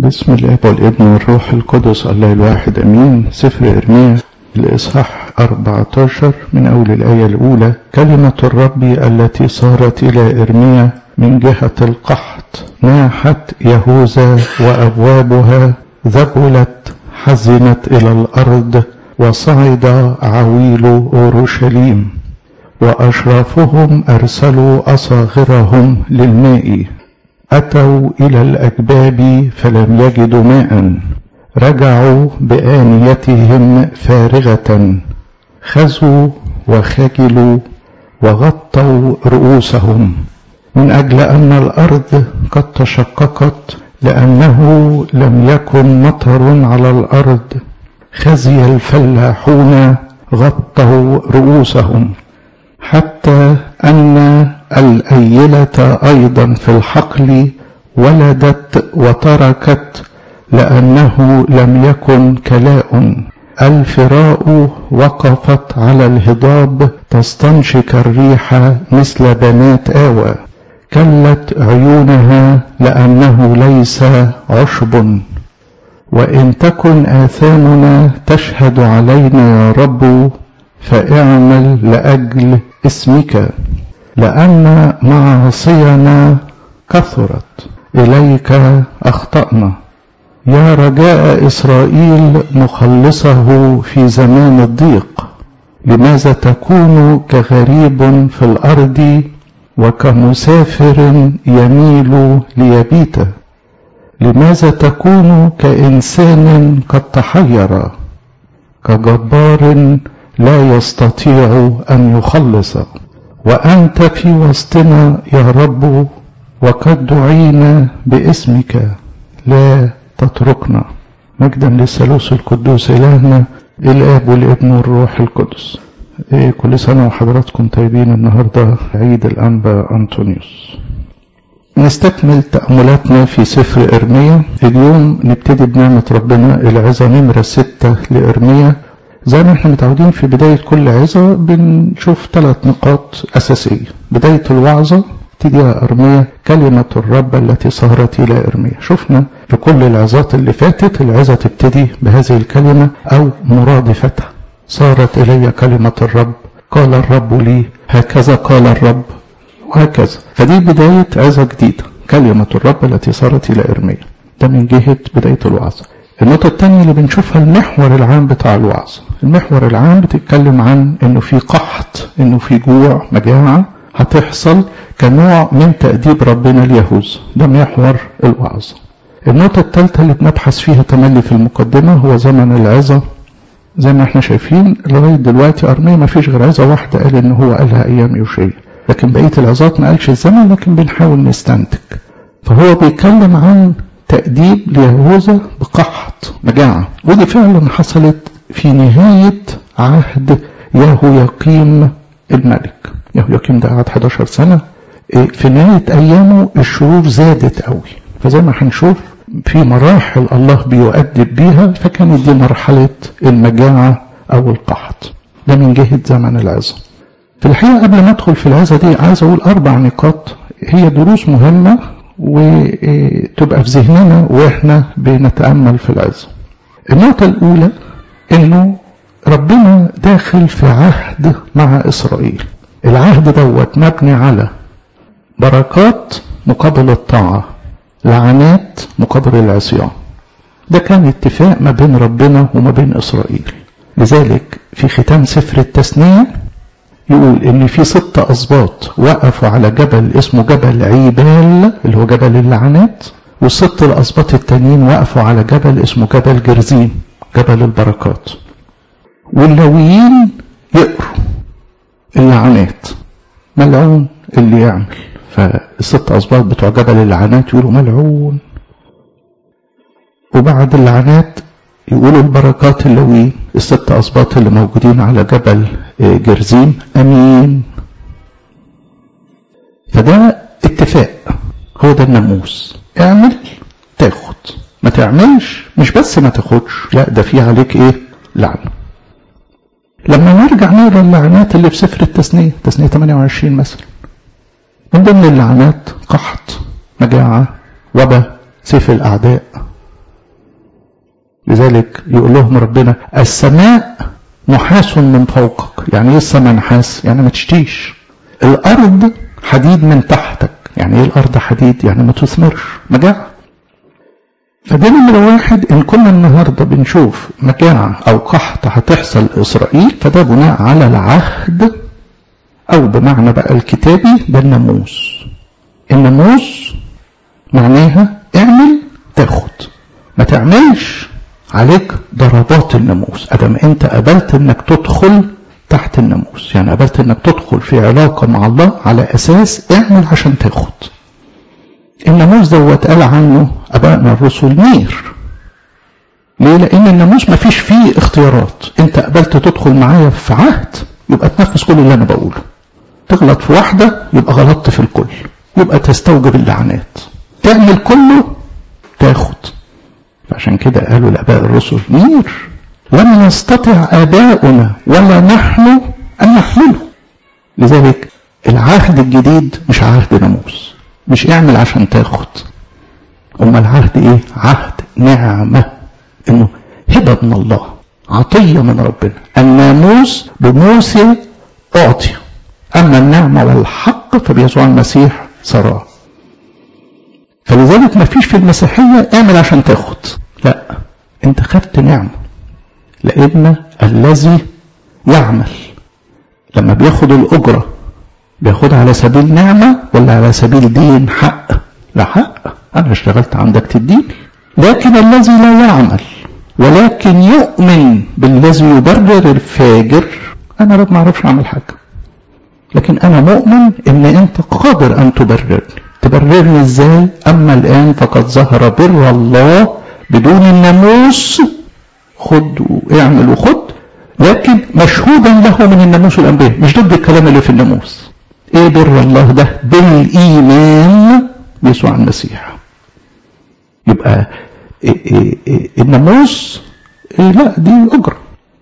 بسم الاب والابن والروح القدس الله الواحد امين سفر ارميا الاصحاح 14 من اول الايه الاولى كلمه الرب التي صارت الى ارميا من جهه القحط ناحت يهوذا وابوابها ذبلت حزنت الى الارض وصعد عويل اورشليم واشرافهم ارسلوا اصاغرهم للماء أتوا إلى الأجباب فلم يجدوا ماء رجعوا بآنيتهم فارغة خزوا وخجلوا وغطوا رؤوسهم من أجل أن الأرض قد تشققت لأنه لم يكن مطر على الأرض خزي الفلاحون غطوا رؤوسهم حتى أن الأيلة أيضا في الحقل ولدت وتركت لأنه لم يكن كلاء الفراء وقفت على الهضاب تستنشق الريح مثل بنات آوى كلت عيونها لأنه ليس عشب وإن تكن آثامنا تشهد علينا يا رب فاعمل لأجل اسمك لأن معاصينا كثرت إليك أخطأنا يا رجاء إسرائيل مخلصه في زمان الضيق لماذا تكون كغريب في الأرض وكمسافر يميل ليبيت لماذا تكون كإنسان قد تحير كجبار لا يستطيع أن يخلص وأنت في وسطنا يا رب وقد دعينا باسمك لا تتركنا مجدا للثالوث القدوس إلهنا الآب والابن والروح القدس إيه كل سنة وحضراتكم طيبين النهاردة عيد الأنبا أنطونيوس نستكمل تأملاتنا في سفر إرميا اليوم نبتدي بنعمة ربنا العظة نمرة ستة لإرميا زي ما احنا متعودين في بداية كل عظة بنشوف ثلاث نقاط أساسية بداية الوعظة تجاه أرمية كلمة الرب التي صارت إلى أرمية شفنا في كل العظات اللي فاتت العظة تبتدي بهذه الكلمة أو مرادفتها صارت إلي كلمة الرب قال الرب لي هكذا قال الرب وهكذا فدي بداية عظة جديدة كلمة الرب التي صارت إلى أرمية ده من جهة بداية الوعظة النقطة الثانية اللي بنشوفها المحور العام بتاع الوعظ المحور العام بتتكلم عن انه في قحط انه في جوع مجاعة هتحصل كنوع من تأديب ربنا اليهوذ ده محور الوعظ النقطة الثالثة اللي بنبحث فيها تملي في المقدمة هو زمن العظة زي ما احنا شايفين لغاية دلوقتي أرمية ما فيش غير عظة واحدة قال ان هو قالها أيام يوشيا لكن بقية العظات ما قالش الزمن لكن بنحاول نستنتج فهو بيتكلم عن تأديب ليهوذا بقحط مجاعة ودي فعلا حصلت في نهاية عهد يهوياقيم الملك يهوياقيم ده قعد 11 سنة في نهاية أيامه الشرور زادت قوي فزي ما هنشوف في مراحل الله بيؤدب بيها فكانت دي مرحلة المجاعة أو القحط ده من جهة زمن العظة في الحقيقة قبل ما أدخل في العظة دي عايز أقول أربع نقاط هي دروس مهمة وتبقى في ذهننا واحنا بنتامل في العظه. النقطه الاولى انه ربنا داخل في عهد مع اسرائيل. العهد دوت مبني على بركات مقابل الطاعه، لعنات مقابل العصيان. ده كان اتفاق ما بين ربنا وما بين اسرائيل. لذلك في ختام سفر التثنيه يقول ان في ست اسباط وقفوا على جبل اسمه جبل عيبال اللي هو جبل اللعنات والست الاسباط التانيين وقفوا على جبل اسمه جبل جرزين جبل البركات واللويين يقروا اللعنات ملعون اللي يعمل فالست اسباط بتوع جبل اللعنات يقولوا ملعون وبعد اللعنات يقولوا البركات اللويين الست اسباط اللي موجودين على جبل جرزين امين فده اتفاق هو ده الناموس اعمل تاخد ما تعملش مش بس ما تاخدش لا ده في عليك ايه لعنه لما نرجع نقرا اللعنات اللي في سفر التثنيه تثنيه 28 مثلا من ضمن اللعنات قحط مجاعة وباء سيف الأعداء لذلك يقول لهم ربنا السماء نحاس من فوقك يعني ايه السماء نحاس يعني ما تشتيش الارض حديد من تحتك يعني ايه الارض حديد يعني ما تثمرش مجاعة فده نمرة واحد ان كنا النهاردة بنشوف مجاعة او قحط هتحصل لاسرائيل فده بناء على العهد او بمعنى بقى الكتابي ده الناموس الناموس معناها اعمل تاخد ما تعملش عليك ضربات الناموس ادم انت قبلت انك تدخل تحت الناموس يعني قبلت انك تدخل في علاقة مع الله على اساس اعمل عشان تاخد الناموس دوت قال عنه ابائنا الرسل نير ليه لان الناموس ما فيش فيه اختيارات انت قبلت تدخل معايا في عهد يبقى تنفذ كل اللي انا بقوله تغلط في واحدة يبقى غلطت في الكل يبقى تستوجب اللعنات تعمل كله تاخد فعشان كده قالوا الاباء الرسل نير لم يستطع اباؤنا ولا نحن ان نحمله لذلك العهد الجديد مش عهد ناموس مش اعمل عشان تاخد اما العهد ايه عهد نعمه انه هبه من الله عطيه من ربنا الناموس بموسى اعطي اما النعمه والحق فبيسوع المسيح صراه فلذلك ما فيش في المسيحيه اعمل عشان تاخد لا انت خدت نعمه لان الذي يعمل لما بياخد الاجره بياخدها على سبيل نعمه ولا على سبيل دين حق لا حق انا اشتغلت عندك تديني لكن الذي لا يعمل ولكن يؤمن بالذي يبرر الفاجر انا ما اعرفش اعمل حاجه لكن انا مؤمن ان انت قادر ان تبررني تبررني ازاي اما الان فقد ظهر بر الله بدون الناموس خد واعمل وخد لكن مشهودا له من الناموس والانبياء مش ضد الكلام اللي في الناموس ايه بر الله ده بالايمان بيسوع المسيح يبقى إيه إيه إيه الناموس إيه لا دي اجره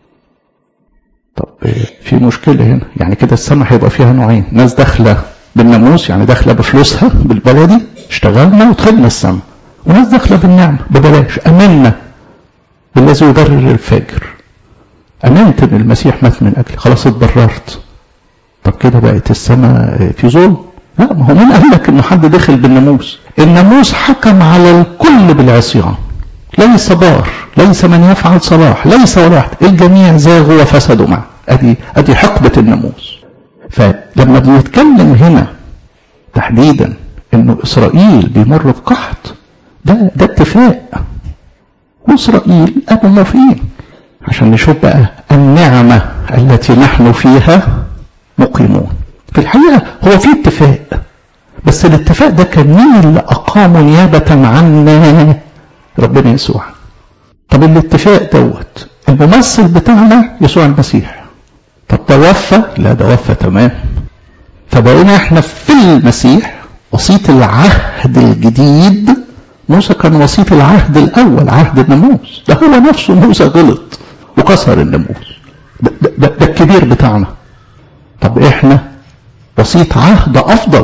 طب إيه في مشكله هنا يعني كده السماء هيبقى فيها نوعين ناس داخله بالناموس يعني داخله بفلوسها بالبلدي اشتغلنا ودخلنا السماء وناس داخله بالنعمه ببلاش امنا بالذي يبرر الفاجر امنت ان المسيح مات من اجلي خلاص اتبررت طب كده بقت السماء في ظلم لا ما هو مين قال لك انه حد دخل بالناموس الناموس حكم على الكل بالعصيان ليس بار ليس من يفعل صلاح ليس ولا واحد الجميع زاغوا وفسدوا معه ادي ادي حقبه الناموس فلما بنتكلم هنا تحديدا انه اسرائيل بيمر بقحط ده ده اتفاق واسرائيل قالوا موافقين عشان نشوف بقى النعمه التي نحن فيها مقيمون في الحقيقه هو في اتفاق بس الاتفاق ده كان مين اللي اقامه نيابه عنا ربنا يسوع طب الاتفاق دوت الممثل بتاعنا يسوع المسيح طب ده وفى لا ده وفى تمام فبقينا احنا في المسيح وسيط العهد الجديد موسى كان وسيط العهد الاول عهد الناموس ده هو نفسه موسى غلط وكسر الناموس ده, ده, ده, ده الكبير بتاعنا طب احنا وسيط عهد افضل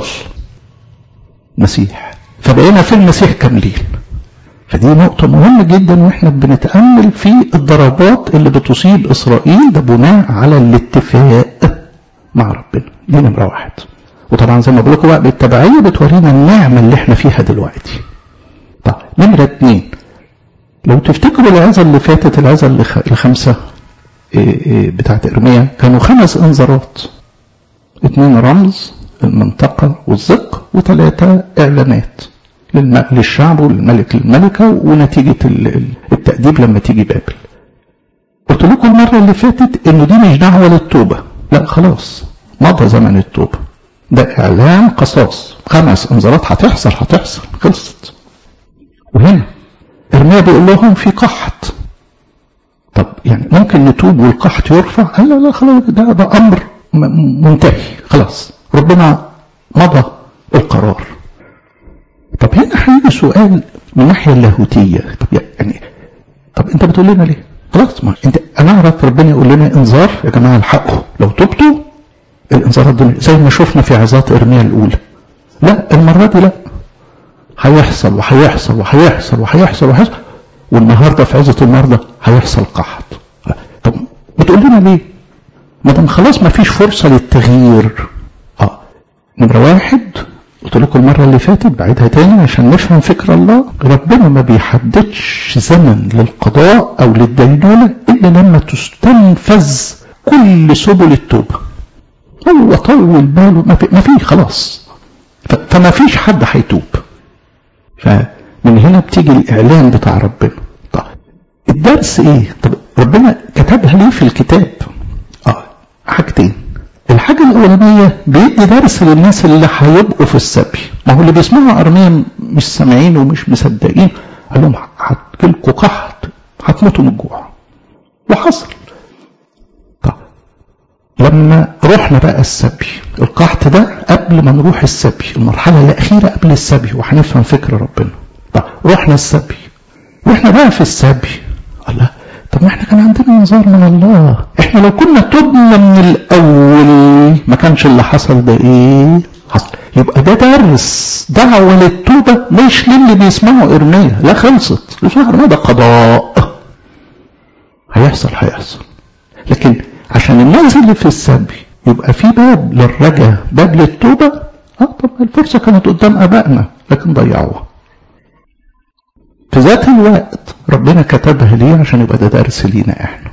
مسيح فبقينا في المسيح كاملين فدي نقطة مهمة جدا واحنا بنتأمل في الضربات اللي بتصيب اسرائيل ده بناء على الاتفاق مع ربنا دي نمرة واحد وطبعا زي ما بقول لكم بقى بالتبعية بتورينا النعمة اللي احنا فيها دلوقتي طيب نمرة اتنين لو تفتكروا العظة اللي فاتت العظة الخمسة بتاعت ارميا كانوا خمس انذارات اتنين رمز المنطقة والزق وثلاثة اعلانات للشعب وللملك للملكة ونتيجة التأديب لما تيجي بابل قلت لكم المرة اللي فاتت انه دي مش دعوة للتوبة لا خلاص مضى زمن التوبة ده اعلان قصاص خمس انذارات هتحصل هتحصل خلصت وهنا ارميا بيقول لهم في قحط طب يعني ممكن نتوب والقحط يرفع قال لا لا خلاص ده ده امر منتهي خلاص ربنا مضى القرار طب هنا هيجي سؤال من الناحيه اللاهوتيه طب يعني طب انت بتقول لنا ليه؟ خلاص ما انت انا اعرف ربنا يقول لنا انذار يا جماعه الحقوا لو تبتوا الانذارات دي زي ما شفنا في عظات ارميا الاولى لا المره دي لا هيحصل وهيحصل وهيحصل وهيحصل وهيحصل والنهارده في عزة المرضى هيحصل قحط طب بتقول لنا ليه؟ ما دام خلاص ما فيش فرصة للتغيير اه نمرة واحد قلت لكم المرة اللي فاتت بعيدها تاني عشان نفهم فكر الله ربنا ما بيحددش زمن للقضاء أو للدينونة إلا لما تستنفذ كل سبل التوبة هو طول باله ما في, ما في خلاص فما فيش حد هيتوب فمن هنا بتيجي الإعلان بتاع ربنا طب الدرس إيه؟ طب ربنا كتبها ليه في الكتاب؟ آه حاجتين الحاجة الأولانية بيدي درس للناس اللي هيبقوا في السبي ما هو اللي بيسمعوا أرميا مش سامعين ومش مصدقين قال لهم هتجيلكوا قحط هتموتوا من الجوع وحصل طب لما رحنا بقى السبي القحط ده قبل ما نروح السبي المرحلة الأخيرة قبل السبي وهنفهم فكر ربنا طب رحنا السبي واحنا بقى في السبي الله طب ما احنا كان عندنا انذار من الله احنا لو كنا تبنا من الاول ما كانش اللي حصل ده ايه حصل يبقى ده درس دعوة للتوبة مش للي بيسمعوا ارمية لا خلصت بيسمعوا ارمية ده قضاء هيحصل هيحصل لكن عشان الناس اللي في السبي يبقى في باب للرجاء باب للتوبة اه طب الفرصة كانت قدام ابائنا لكن ضيعوها في ذات الوقت ربنا كتبها ليه عشان يبقى ده درس لينا احنا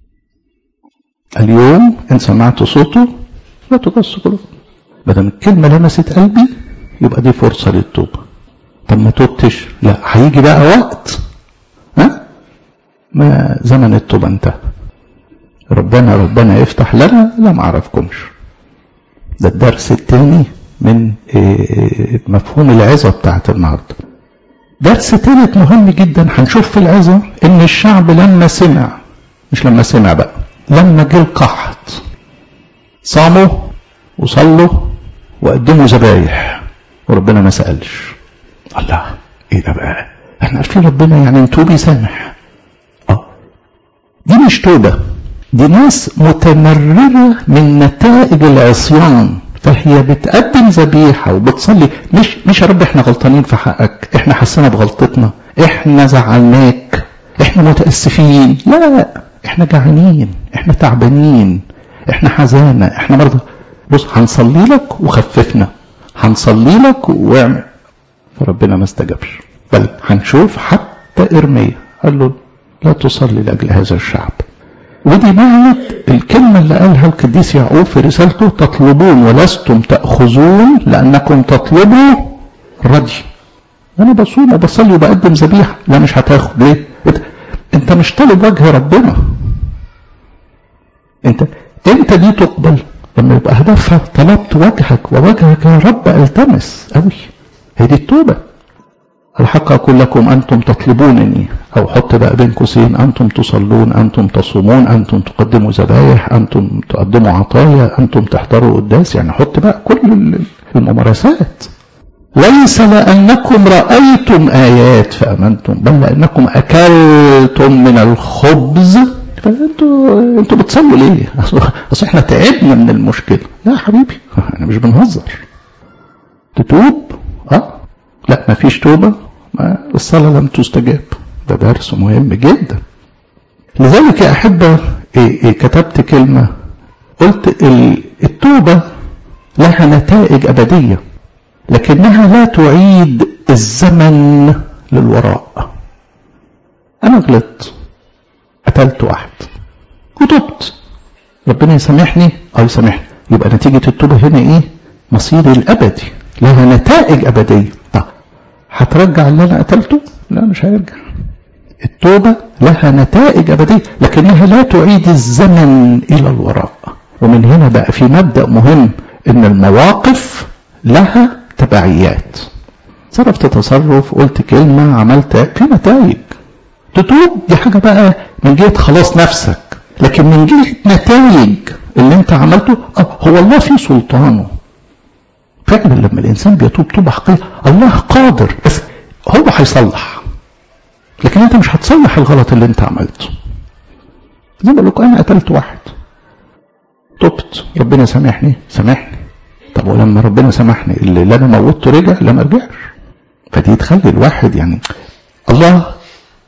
اليوم ان سمعت صوته لا تقص قلوبكم بدل الكلمة لمست قلبي يبقى دي فرصة للتوبة طب ما توبتش لا هيجي بقى وقت ها ما زمن التوبة انتهى ربنا ربنا يفتح لنا لا ما اعرفكمش ده الدرس الثاني من مفهوم العظة بتاعت النهارده درس تالت مهم جدا هنشوف في العظة ان الشعب لما سمع مش لما سمع بقى لما جه القحط صاموا وصلوا وقدموا ذبايح وربنا ما سألش الله ايه ده بقى احنا عارفين ربنا يعني انتوا بيسامح اه دي مش توبة دي ناس متمررة من نتائج العصيان فهي بتقدم ذبيحة وبتصلي مش مش يا رب احنا غلطانين في حقك احنا حسنا بغلطتنا احنا زعلناك احنا متأسفين لا احنا جعانين احنا تعبانين احنا حزانة احنا مرضى بص هنصلي لك وخففنا هنصلي لك واعمل فربنا ما استجابش بل هنشوف حتى ارميا قال له لا تصلي لاجل هذا الشعب ودي معنى الكلمة اللي قالها القديس يعقوب في رسالته تطلبون ولستم تأخذون لأنكم تطلبوا الرضي أنا بصوم وبصلي وبقدم ذبيحة لا مش هتاخد ليه؟ أنت مش طالب وجه ربنا أنت أنت دي تقبل لما يبقى هدفها طلبت وجهك ووجهك يا رب التمس قوي هي دي التوبه الحق أقول لكم أنتم تطلبونني أو حط بقى بين قوسين أنتم تصلون أنتم تصومون أنتم تقدموا ذبايح أنتم تقدموا عطايا أنتم تحضروا قداس يعني حط بقى كل الممارسات ليس لأنكم رأيتم آيات فأمنتم بل لأنكم أكلتم من الخبز فأنتوا أنتوا بتصلوا ليه؟ أصل إحنا تعبنا من المشكلة لا يا حبيبي أنا مش بنهزر تتوب أه لا ما فيش توبة ما الصلاة لم تستجاب ده درس مهم جدا لذلك يا أحبة إيه إيه كتبت كلمة قلت التوبة لها نتائج أبدية لكنها لا تعيد الزمن للوراء أنا غلطت قتلت واحد وتبت ربنا يسامحني أو يسامحني يبقى نتيجة التوبة هنا إيه مصيري الأبدي لها نتائج أبدية طب هترجع اللي أنا قتلته لا مش هيرجع التوبة لها نتائج أبدية لكنها لا تعيد الزمن إلى الوراء ومن هنا بقى في مبدأ مهم إن المواقف لها تبعيات صرفت تصرف قلت كلمة عملت في نتائج تتوب دي حاجة بقى من جهة خلاص نفسك لكن من جهة نتائج اللي انت عملته هو الله في سلطانه فعلا لما الانسان بيتوب توبه حقيقيه الله قادر بس هو هيصلح لكن انت مش هتصلح الغلط اللي انت عملته زي ما بقول انا قتلت واحد تبت ربنا سامحني سامحني طب ولما ربنا سامحني اللي انا موتته رجع لا ما رجعش فدي تخلي الواحد يعني الله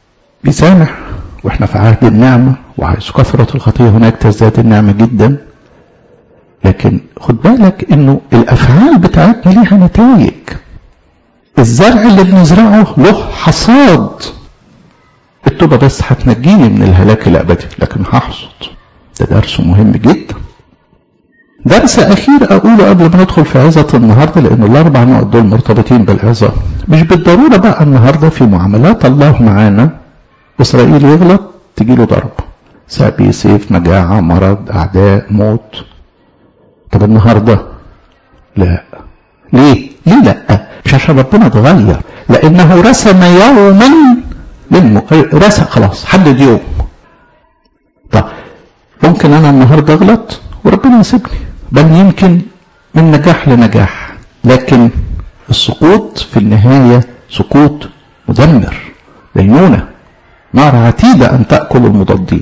بيسامح واحنا في عهد النعمة وعايز كثرة الخطية هناك تزداد النعمة جدا لكن خد بالك انه الافعال بتاعتنا ليها نتائج الزرع اللي بنزرعه له حصاد التوبة بس هتنجيني من الهلاك الابدي لكن هحصد ده درس مهم جدا درس اخير اقوله قبل ما ندخل في عظة النهاردة لان الاربع نقط دول مرتبطين بالعظة مش بالضرورة بقى النهاردة في معاملات الله معانا اسرائيل يغلط تجيله ضرب سبي سيف مجاعة مرض اعداء موت طب النهاردة لا ليه ليه لا مش عشان ربنا اتغير لانه رسم يوما للم... رسم خلاص حدد يوم طب ممكن انا النهارده اغلط وربنا يسيبني بل يمكن من نجاح لنجاح لكن السقوط في النهاية سقوط مدمر دينونة نار عتيدة أن تأكل المضادين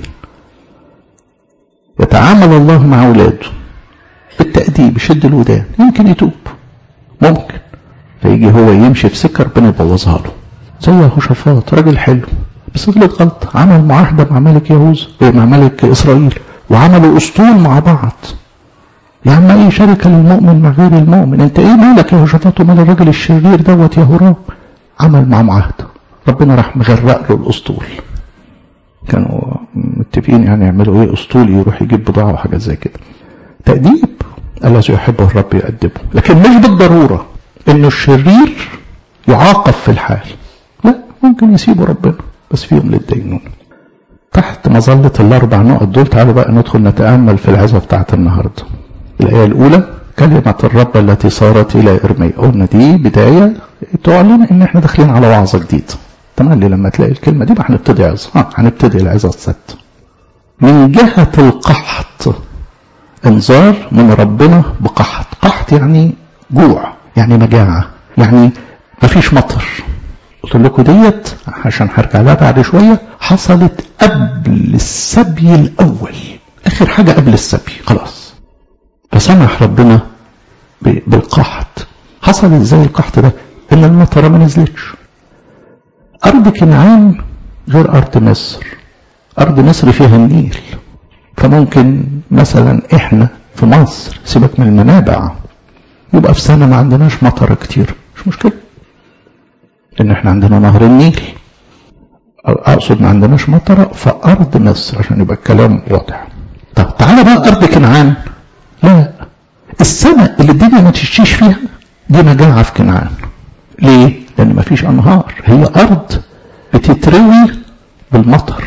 يتعامل الله مع أولاده بالتأديب يشد الودان يمكن يتوب ممكن فيجي هو يمشي في سكة ربنا يبوظها له زي يهوشافاط راجل حلو بس غلط غلط عمل معاهدة مع ملك يهوذا مع ملك إسرائيل وعملوا أسطول مع بعض يا عم ايه شركة للمؤمن مع غير المؤمن انت ايه مالك يا هوشافاط ومال الراجل الشرير دوت يا هرام عمل معاه معاهدة ربنا راح مغرق له الاسطول كانوا متفقين يعني يعملوا ايه اسطول يروح يجيب بضاعة وحاجات زي كده تأديب الذي يحبه الرب يأدبه لكن مش بالضرورة انه الشرير يعاقب في الحال لا ممكن يسيبه ربنا بس فيهم للدينون تحت مظلة الأربع نقط دول تعالوا بقى ندخل نتأمل في العظة بتاعت النهاردة الآية الأولى كلمة الرب التي صارت إلى إرميا قلنا دي بداية تعلن إن إحنا داخلين على وعظة جديدة تملي لما تلاقي الكلمة دي بقى هنبتدي عظة ها هنبتدي العظة الست من جهة القحط انذار من ربنا بقحط قحط يعني جوع يعني مجاعة يعني مفيش مطر قلت لكم ديت عشان هرجع لها بعد شوية حصلت قبل السبي الأول آخر حاجة قبل السبي خلاص فسمح ربنا بالقحط حصل ازاي القحط ده ان المطره ما نزلتش ارض كنعان غير ارض مصر ارض مصر فيها النيل فممكن مثلا احنا في مصر سيبك من المنابع يبقى في سنه ما عندناش مطر كتير مش مشكله لان احنا عندنا نهر النيل اقصد ما عندناش مطره في ارض مصر عشان يبقى الكلام واضح طب تعالى بقى ارض كنعان لا السنة اللي الدنيا ما تشتيش فيها دي مجاعة في كنعان ليه؟ لأن ما فيش أنهار هي أرض بتتروي بالمطر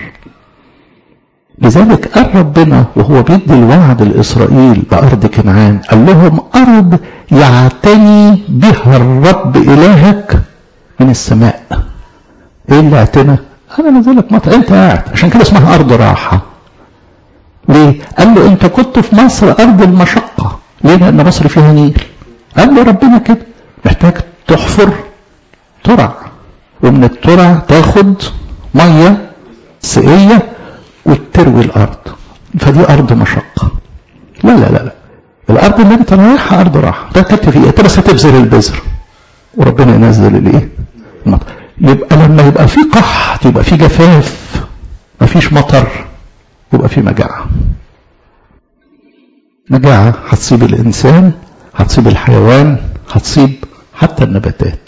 لذلك قال ربنا وهو بيدي الوعد لإسرائيل بأرض كنعان قال لهم أرض يعتني بها الرب إلهك من السماء إيه اللي اعتنى؟ أنا نزلك مطر أنت قاعد عشان كده اسمها أرض راحة ليه؟ قال له انت كنت في مصر ارض المشقة ليه؟ لان مصر فيها نيل قال له ربنا كده محتاج تحفر ترع ومن الترع تاخد مية سقية وتروي الارض فدي ارض مشقة لا لا لا لا الارض اللي انت رايحها ارض راحة ده كنت فيها انت بس هتبذر البذر وربنا ينزل الايه؟ المطر يبقى لما يبقى في قحط يبقى في جفاف مفيش مطر يبقى في مجاعة مجاعة هتصيب الإنسان هتصيب الحيوان هتصيب حتى النباتات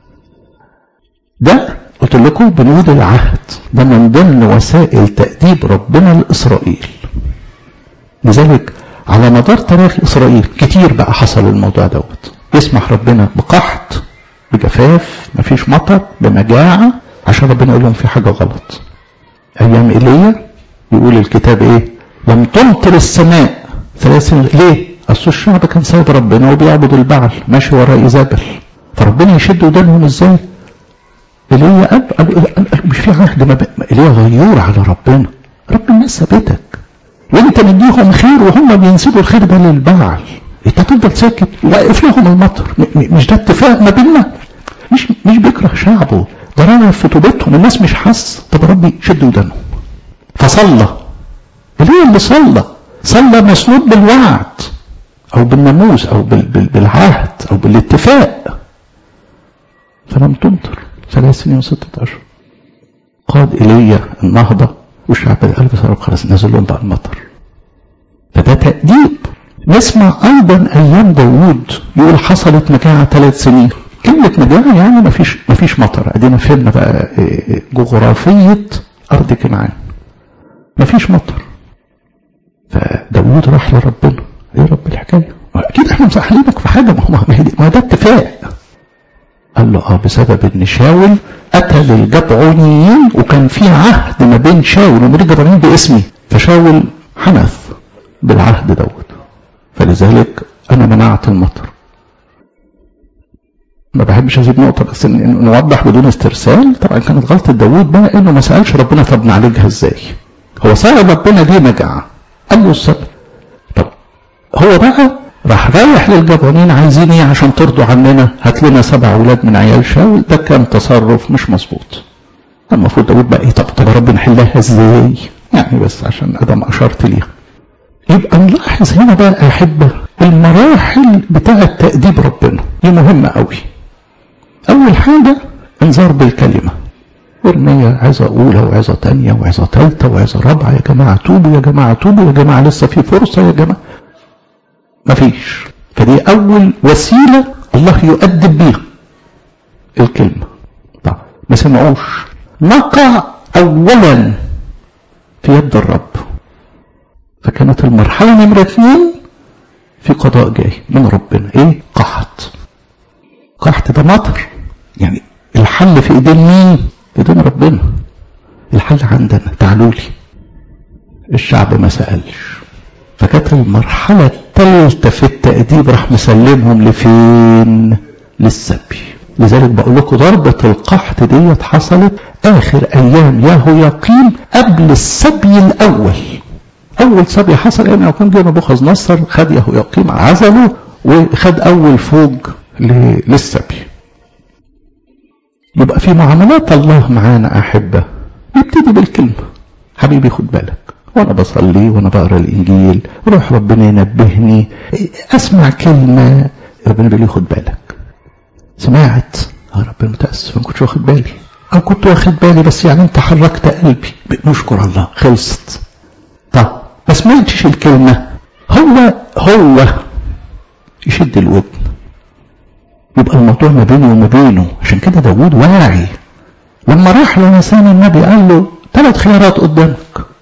ده قلت لكم بنود العهد ده من ضمن وسائل تأديب ربنا لإسرائيل لذلك على مدار تاريخ إسرائيل كتير بقى حصل الموضوع دوت يسمح ربنا بقحط بجفاف مفيش مطر بمجاعة عشان ربنا يقول لهم في حاجة غلط أيام إيليا يقول الكتاب ايه لم تمطر السماء ثلاث سنين ليه اصل الشعب كان سايب ربنا وبيعبد البعل ماشي وراء ايزابل فربنا يشد ودانهم ازاي ايليا قال, قال, قال, قال مش في عهد ما ايليا غيور على ربنا رب الناس سابتك وانت مديهم خير وهم بينسبوا الخير ده للبعل انت تفضل ساكت واقف لهم المطر مش ده اتفاق ما بيننا مش مش بيكره شعبه ده رانا في توبتهم الناس مش حاسه طب ربي شد ودانهم فصلى ليه اللي صلى صلى مسنود بالوعد او بالناموس او بالعهد او بالاتفاق فلم تمطر ثلاث سنين وستة اشهر قاد ايليا النهضه والشعب قال بس رب خلاص نزل لهم بقى المطر فده تأديب نسمع ايضا ايام داوود يقول حصلت مجاعه ثلاث سنين كلمة مجاعة يعني ما فيش ما فيش مطر ادينا فهمنا بقى جغرافية ارض كنعان ما فيش مطر فداوود راح لربنا ايه رب الحكاية اكيد احنا مسحلينك في حاجة ما هو ما ده اتفاق قال له اه بسبب ان شاول قتل الجبعونيين وكان في عهد ما بين شاول ومن الجبعونيين باسمي فشاول حنث بالعهد دوت فلذلك انا منعت المطر ما بحبش اسيب نقطة بس إن نوضح بدون استرسال طبعا كانت غلطة داوود بقى انه ما سألش ربنا طب نعالجها ازاي هو سأل ربنا دي مجاعة قال له السبب طب هو بقى راح رايح للجبانين عايزين ايه عشان ترضوا عننا هات لنا سبع اولاد من عيال شاول ده كان تصرف مش مظبوط المفروض داوود بقى ايه طب طب يا رب نحلها ازاي يعني بس عشان ادم اشرت ليها يبقى نلاحظ هنا بقى احبه المراحل بتاعه تأديب ربنا دي مهمة قوي أول حاجة انذار بالكلمة ورمية عظة أولى وعظة تانية وعظة تالتة وعظة رابعة يا جماعة توبوا يا جماعة توبوا يا جماعة لسه في فرصة يا جماعة مفيش فدي أول وسيلة الله يؤدب بيها الكلمة طب ما سمعوش نقع أولا في يد الرب فكانت المرحلة نمرة اثنين في قضاء جاي من ربنا ايه قحط قحط ده مطر يعني الحل في ايدين مين في ايدين ربنا الحل عندنا تعالوا لي الشعب ما سألش فكانت المرحلة الثالثة في التأديب راح مسلمهم لفين للسبي لذلك بقول لكم ضربة القحط ديت حصلت آخر أيام يهوياقيم قبل السبي الأول أول سبي حصل أيام يهوياقيم جه نبوخذ نصر خد يهوياقيم عزله وخد أول فوج للسبي يبقى في معاملات الله معانا أحبة يبتدي بالكلمة حبيبي خد بالك وانا بصلي وانا بقرا الانجيل روح ربنا ينبهني اسمع كلمه ربنا بيقول لي خد بالك سمعت اه ربنا متاسف ما كنتش واخد بالي او كنت واخد بالي بس يعني انت حركت قلبي نشكر الله خلصت طب ما سمعتش الكلمه هو هو يشد الودن يبقى الموضوع ما بيني وما بينه عشان كده داوود واعي لما راح لنسان النبي قال له ثلاث خيارات قدامك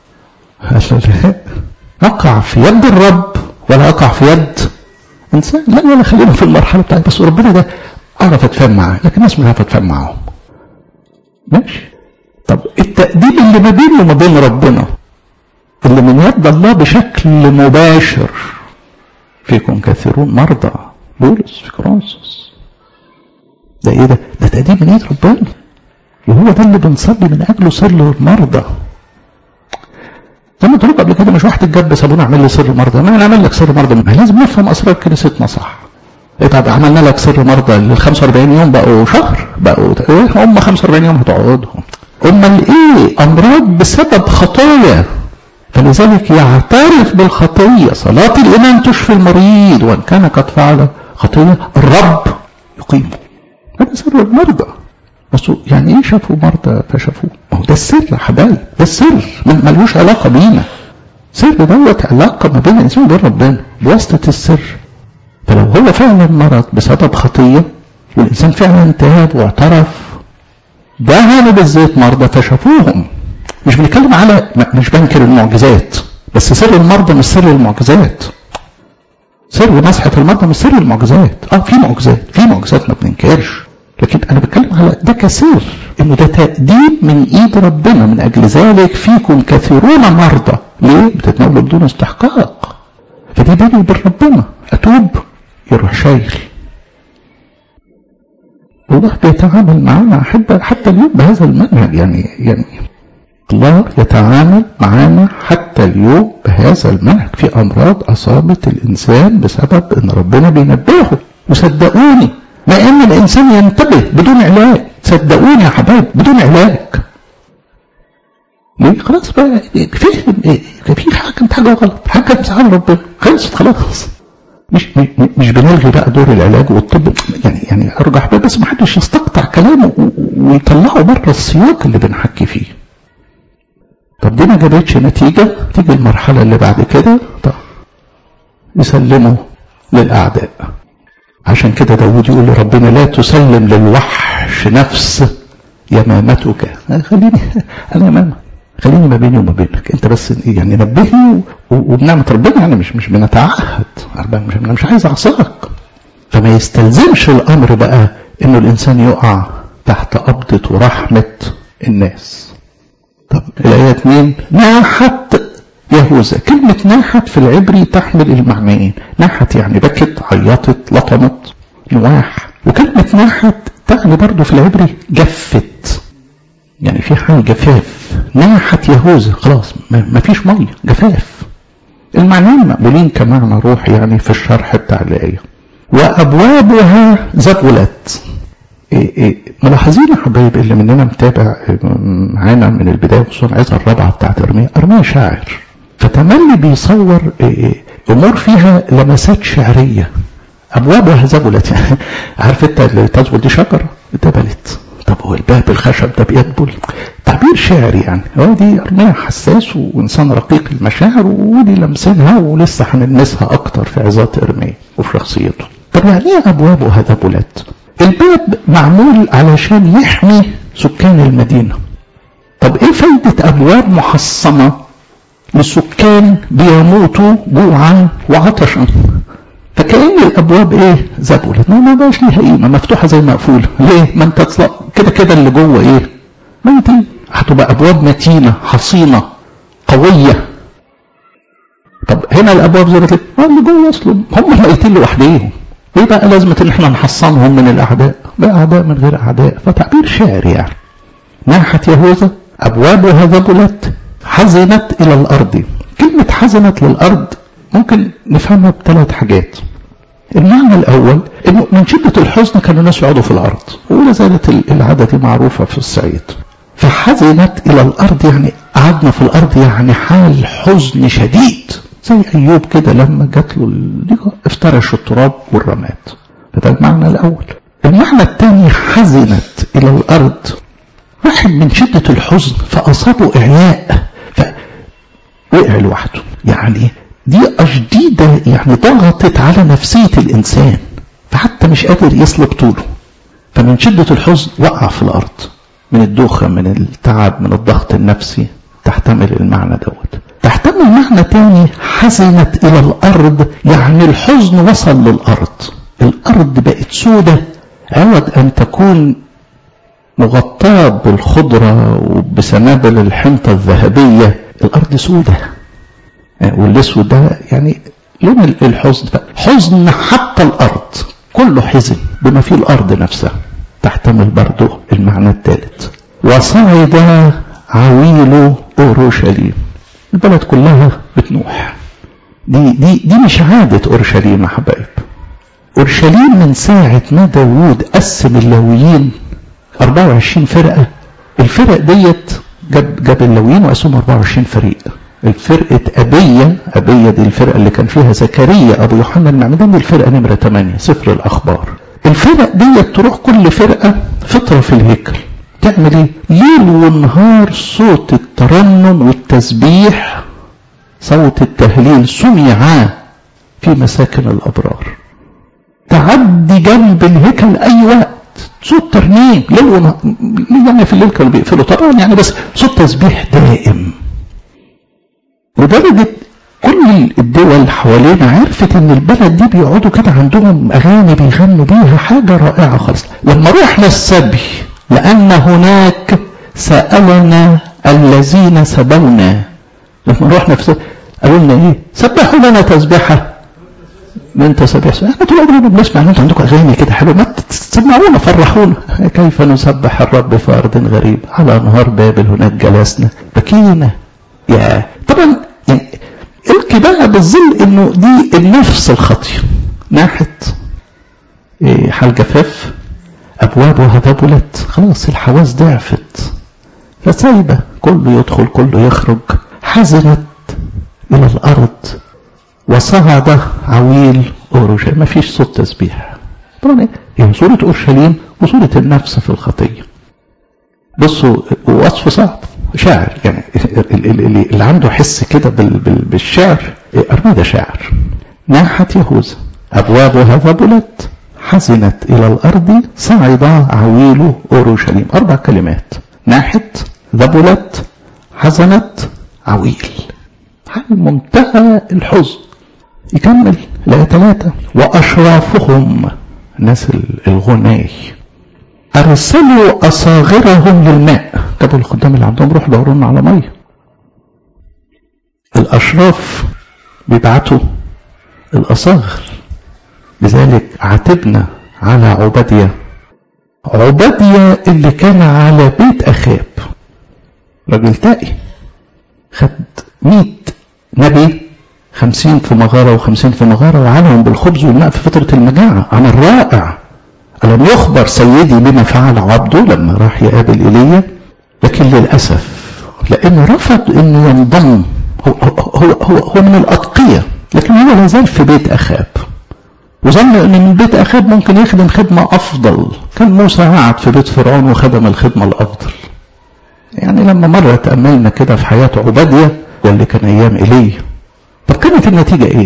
أقع في يد الرب ولا أقع في يد إنسان لا ولا خلينا في المرحلة بتاعت بس ربنا ده أعرف أتفاهم معاه لكن الناس مش عارفة أتفاهم معاهم ماشي طب التأديب اللي ما بيني وما بين ربنا اللي من يد الله بشكل مباشر فيكم كثيرون مرضى بولس في كرونسوس ده ايه ده؟ ده تأديب من ايد ربنا وهو ده اللي بنصلي من اجله سر المرضى زي ما قلت لكم قبل كده مش واحد اتجبس ابونا اعمل لي سر مرضى ما انا اعمل لك سر مرضى ما لازم نفهم اسرار كنيستنا صح إيه طب عملنا لك سر مرضى لل 45 يوم بقوا شهر بقوا ايه هم 45 يوم هتقعدهم امال ايه امراض بسبب خطايا فلذلك يعترف بالخطيه صلاه الايمان تشفي المريض وان كان قد فعل خطيه الرب يقيمه هذا سر المرضى بس يعني ايه شافوا مرضى فشافوه ما هو ده السر يا حبايب ده السر ملوش علاقه بينا سر دوت علاقه ما بين الانسان وبين ربنا بواسطه السر فلو هو فعلا مرض بسبب خطيه والانسان فعلا تاب واعترف ده هانوا بالذات مرضى فشافوهم مش بنتكلم على مش بنكر المعجزات بس سر المرضى مش سر المعجزات سر مسحة المرضى مش سر المعجزات اه في معجزات في معجزات ما بننكرش لكن انا بتكلم على ده كسر انه ده تأديب من ايد ربنا من اجل ذلك فيكم كثيرون مرضى ليه بتتناولوا بدون استحقاق فدي بيني وبين ربنا اتوب يروح شايل الله بيتعامل معانا احب حتى اليوم بهذا المنهج يعني يعني الله يتعامل معانا حتى اليوم بهذا المنهج في امراض اصابت الانسان بسبب ان ربنا بينبهه وصدقوني ما ان الانسان ينتبه بدون علاج صدقوني يا حبايب بدون علاج ليه خلاص بقى فهم ايه في حاجه حاجه غلط حاجه مش على ربنا خلصت خلاص مش مش بنلغي بقى دور العلاج والطب يعني يعني ارجح بقى بس ما حدش يستقطع كلامه ويطلعه بره السياق اللي بنحكي فيه طب دي ما جابتش نتيجة تيجي المرحلة اللي بعد كده طب يسلموا للأعداء عشان كده داود يقول لربنا لا تسلم للوحش نفس يمامتك خليني أنا يمامة خليني ما بيني وما بينك انت بس يعني نبهني وبنعمة ربنا يعني مش مش بنتعهد مش انا مش عايز اعصاك فما يستلزمش الامر بقى انه الانسان يقع تحت قبضة ورحمة الناس طب الآية 2 ناحت يهوذا كلمة ناحت في العبري تحمل المعنيين ناحت يعني بكت عيطت لطمت نواح وكلمة ناحت تعني برضو في العبري جفت يعني في حال جفاف ناحت يهوذا خلاص ما فيش مية جفاف المعنيين مقبولين كمعنى روح يعني في الشرح بتاع الآية وأبوابها زغلت إيه إيه ملاحظين يا حبايب اللي مننا متابع معانا من البدايه خصوصا العظه الرابعه بتاعت ارميا ارميا شاعر فتملي بيصور إيه امور فيها لمسات شعريه ابوابها زبلت يعني عارف انت اللي تزبل دي شجره دبلت طب هو الباب الخشب ده بيدبل تعبير شعري يعني هو دي ارميا حساس وانسان رقيق المشاعر ودي لمسينها ولسه هنلمسها اكتر في عظات ارميا وفي شخصيته طب يعني ايه ابوابها دبلت الباب معمول علشان يحمي سكان المدينة طب ايه فايدة ابواب محصنة للسكان بيموتوا جوعا وعطشا فكأن الابواب ايه زبلت ما بقاش ليها قيمة مفتوحة زي مقفولة ليه ما انت كده كده اللي جوه ايه ميتين هتبقى ابواب متينة حصينة قوية طب هنا الابواب زي ما اللي جوه اصلا هم ميتين لوحديهم ايه بقى لازمة ان احنا نحصنهم من الاعداء بقى اعداء من غير اعداء فتعبير شعري يعني ناحت يهوذا ابوابها ذبلت حزنت الى الارض كلمة حزنت للارض ممكن نفهمها بثلاث حاجات المعنى الاول انه من شدة الحزن كانوا الناس يقعدوا في الارض ولا زالت العادة دي معروفة في الصعيد فحزنت الى الارض يعني قعدنا في الارض يعني حال حزن شديد زي ايوب كده لما جات له افترش التراب والرماد فده المعنى الاول المعنى الثاني حزنت الى الارض واحد من شدة الحزن فاصابه اعياء فوقع لوحده يعني ضيقة شديدة يعني ضغطت على نفسية الانسان فحتى مش قادر يسلك طوله فمن شدة الحزن وقع في الارض من الدوخة من التعب من الضغط النفسي تحتمل المعنى دوت تحتمل معنى تاني حزنت الى الارض يعني الحزن وصل للارض الارض بقت سودة عوض ان تكون مغطاة بالخضرة وبسنابل الحنطة الذهبية الارض سودة والاسود ده يعني لون الحزن حزن حتى الارض كله حزن بما فيه الارض نفسها تحتمل برضه المعنى الثالث وصعد عويل اورشليم البلد كلها بتنوح دي دي دي مش عادة اورشليم يا حبايب اورشليم من ساعة ما داوود قسم اللاويين 24 فرقة الفرق ديت جاب جاب اللاويين وقسمهم 24 فريق الفرقة أبية أبية دي الفرقة اللي كان فيها زكريا أبو يوحنا المعمدان دي الفرقة نمرة 8 سفر الأخبار الفرق ديت تروح كل فرقة فطرة في الهيكل تعمل ايه ليل ونهار صوت الترنم والتسبيح صوت التهليل سمع في مساكن الابرار تعدي جنب الهيكل اي وقت صوت ترنيم ليل ونهار يعني في الليل كانوا بيقفلوا طبعا يعني بس صوت تسبيح دائم لدرجه كل الدول حوالينا عرفت ان البلد دي بيقعدوا كده عندهم اغاني بيغنوا بيها حاجه رائعه خالص لما رحنا السبي لأن هناك سألنا الذين سبونا لما رحنا في قالوا لنا ايه سبحوا لنا تسبيحة من تسبيح احنا طول عمرنا بنسمع ان انتوا عندكم اغاني كده حلوه ما تسمعونا فرحونا كيف نسبح الرب في ارض غريب على انهار بابل هناك جلسنا بكينا يا طبعا يعني القي بقى بالظل انه دي النفس الخطيه ناحت إيه حال جفاف أبوابها ذبلت خلاص الحواس ضعفت فسايبة كله يدخل كله يخرج حزنت إلى الأرض وصعد عويل اورشليم ما فيش صوت تسبيح طبعا هي صورة اورشليم وصورة النفس في الخطية بصوا وصف صعب شاعر يعني اللي, اللي عنده حس كده بالشعر ارمي ده شاعر ناحت يهوذا ابوابها ذبلت حزنت الى الارض صعد عويل اورشليم اربع كلمات ناحت ذبلت حزنت عويل حال منتهى الحزن يكمل لا ثلاثة وأشرافهم الناس الغناي أرسلوا أصاغرهم للماء جابوا الخدام اللي عندهم روح دوروا لنا على مية الأشراف بيبعتوا الأصاغر لذلك عاتبنا على عبادية عبادية اللي كان على بيت أخاب راجل تائي خد مئة نبي خمسين في مغارة وخمسين في مغارة وعلهم بالخبز والماء في فترة المجاعة عمل رائع ألم يخبر سيدي بما فعل عبده لما راح يقابل إيليا لكن للأسف لأنه رفض أنه ينضم هو, هو, هو, هو من الأتقية لكن هو لا زال في بيت أخاب وظن أن من بيت أخاب ممكن يخدم خدمة أفضل كان موسى قعد في بيت فرعون وخدم الخدمة الأفضل يعني لما مرة تأملنا كده في حياة عبادية واللي كان أيام إيليا طب كانت النتيجة إيه؟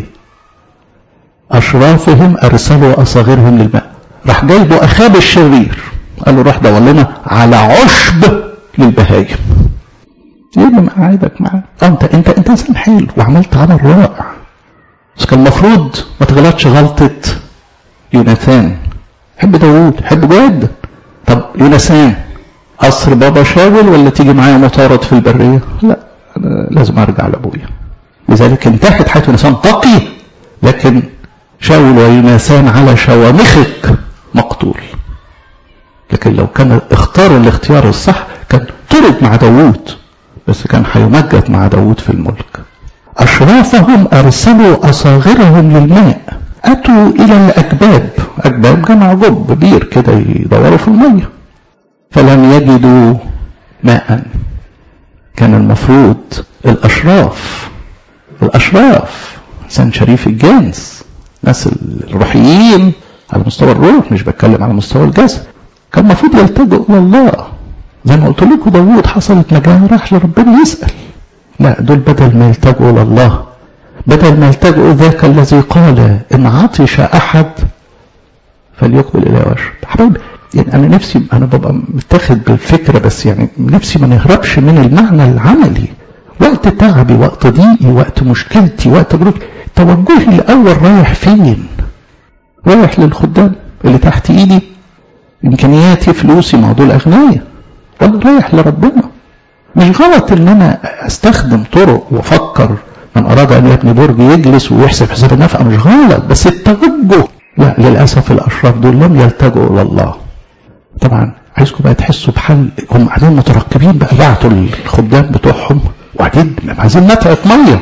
أشرافهم أرسلوا أصاغرهم للماء راح جايبه أخاب الشرير قال له روح دور لنا على عشب للبهايم ايه اللي مقعدك معاه؟ اه انت انت انت انسان حلو وعملت عمل رائع بس كان المفروض ما تغلطش غلطة يوناثان حب داوود حب جدا طب يوناثان قصر بابا شاول ولا تيجي معايا مطارد في البرية؟ لا أنا لازم ارجع لابويا لذلك انتهت حياة يوناثان تقي لكن شاول ويوناثان على شوامخك مقتول لكن لو كان اختار الاختيار الصح كان طرد مع داوود بس كان هيمجد مع داوود في الملك أشرافهم أرسلوا أصاغرهم للماء أتوا إلى الأكباب أكباب جمع جب بير كده يدوروا في المية فلم يجدوا ماء كان المفروض الأشراف الأشراف إنسان شريف الجنس ناس الروحيين على مستوى الروح مش بتكلم على مستوى الجسد كان المفروض يلتجئوا إلى الله زي ما قلت لكم داوود حصلت مجاعة راح لربنا يسأل لا دول بدل ما يلتجئوا إلى الله بدل ما يلتجئوا ذاك الذي قال إن عطش أحد فليقبل إليه واشرب حبايبي يعني أنا نفسي أنا ببقى متاخد بالفكرة بس يعني نفسي ما نهربش من المعنى العملي وقت تعبي وقت ضيقي وقت مشكلتي وقت تجربتي توجهي الأول رايح فين؟ رايح للخدام اللي تحت إيدي إمكانياتي فلوسي ما دول أغنياء ولا رايح لربنا مش غلط ان انا استخدم طرق وافكر من اراد ان يبني برج يجلس ويحسب حساب النفع مش غلط بس التوجه لا للاسف الاشراف دول لم يلتجئوا الى الله طبعا عايزكم بقى تحسوا بحل هم قاعدين مترقبين بقى بعتوا الخدام بتوعهم وقاعدين عايزين نتعة ميه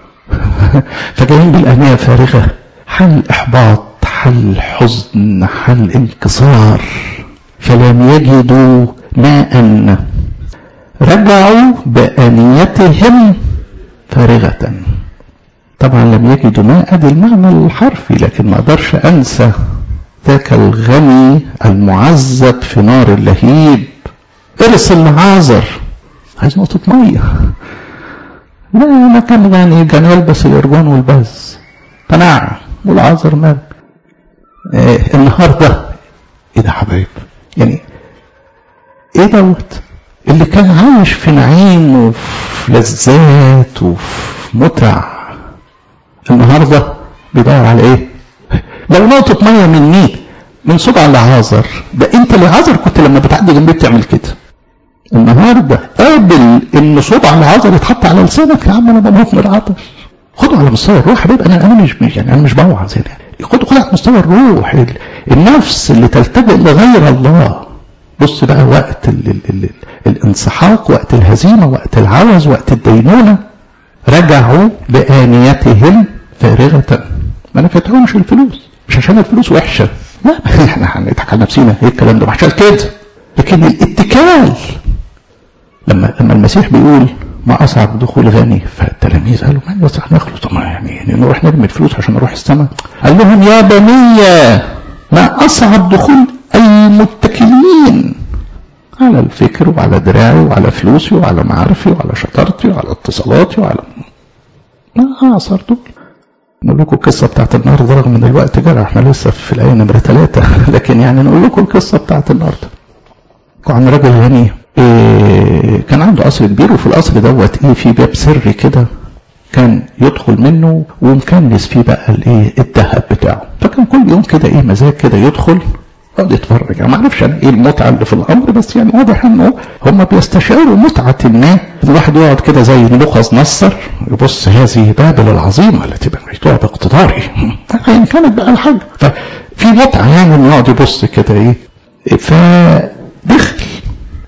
فجايين بالانيه فارغه حل احباط حل حزن حل انكسار فلم يجدوا ماء رجعوا بآنيتهم فارغة طبعا لم يجدوا ماء ادي المعنى الحرفي لكن ما اقدرش انسى ذاك الغني المعذب في نار اللهيب ارسل معاذر عايز نقطة مية لا ما كان غني كان يلبس الارجون والبز قناع والعذر مال إيه النهارده ايه ده حبايب يعني ايه دوت اللي كان عايش في نعيم وفي لذات وفي متع النهارده بيدور على ايه؟ لو نقطة مية من مين؟ من صبع لعازر ده انت لعازر كنت لما بتعدي جنبي بتعمل كده النهارده قابل ان صبع لعازر يتحط على لسانك يا عم انا بموت من العطش خده على مستوى الروح حبيبي انا انا مش يعني انا مش بوعظ يعني خده خده على مستوى الروح النفس اللي تلتجئ لغير الله بص بقى وقت ال ال ال الانسحاق وقت الهزيمة وقت العوز وقت الدينونة رجعوا بآنيتهم فارغة ما نفتحهمش الفلوس مش عشان الفلوس وحشة لا احنا هنضحك على نفسنا ايه الكلام ده عشان كده لكن الاتكال لما لما المسيح بيقول ما أصعب دخول غني فالتلاميذ قالوا ما بس هنخلص طب يعني نروح نرمي الفلوس عشان نروح السماء قال لهم يا بني ما أصعب دخول المتكلين على الفكر وعلى دراعي وعلى فلوسي وعلى معارفي وعلى شطارتي وعلى اتصالاتي وعلى ما أعصر دول نقول لكم القصة بتاعت النهاردة رغم ان الوقت جرى احنا لسه في الآية نمرة ثلاثة لكن يعني نقول لكم القصة بتاعت النهاردة كان راجل غني إيه كان عنده قصر كبير وفي القصر دوت ايه في باب سري كده كان يدخل منه ومكنس فيه بقى الايه الذهب بتاعه فكان كل يوم كده ايه مزاج كده يدخل يقعد يتفرج انا ما اعرفش انا ايه المتعه اللي في الامر بس يعني واضح انه هم بيستشعروا متعه ما الواحد يقعد كده زي نبوخذ نصر يبص هذه بابل العظيمه التي بنيتها باقتداري يعني كانت بقى الحاجه ففي متعه يعني انه يقعد يبص كده ايه فدخل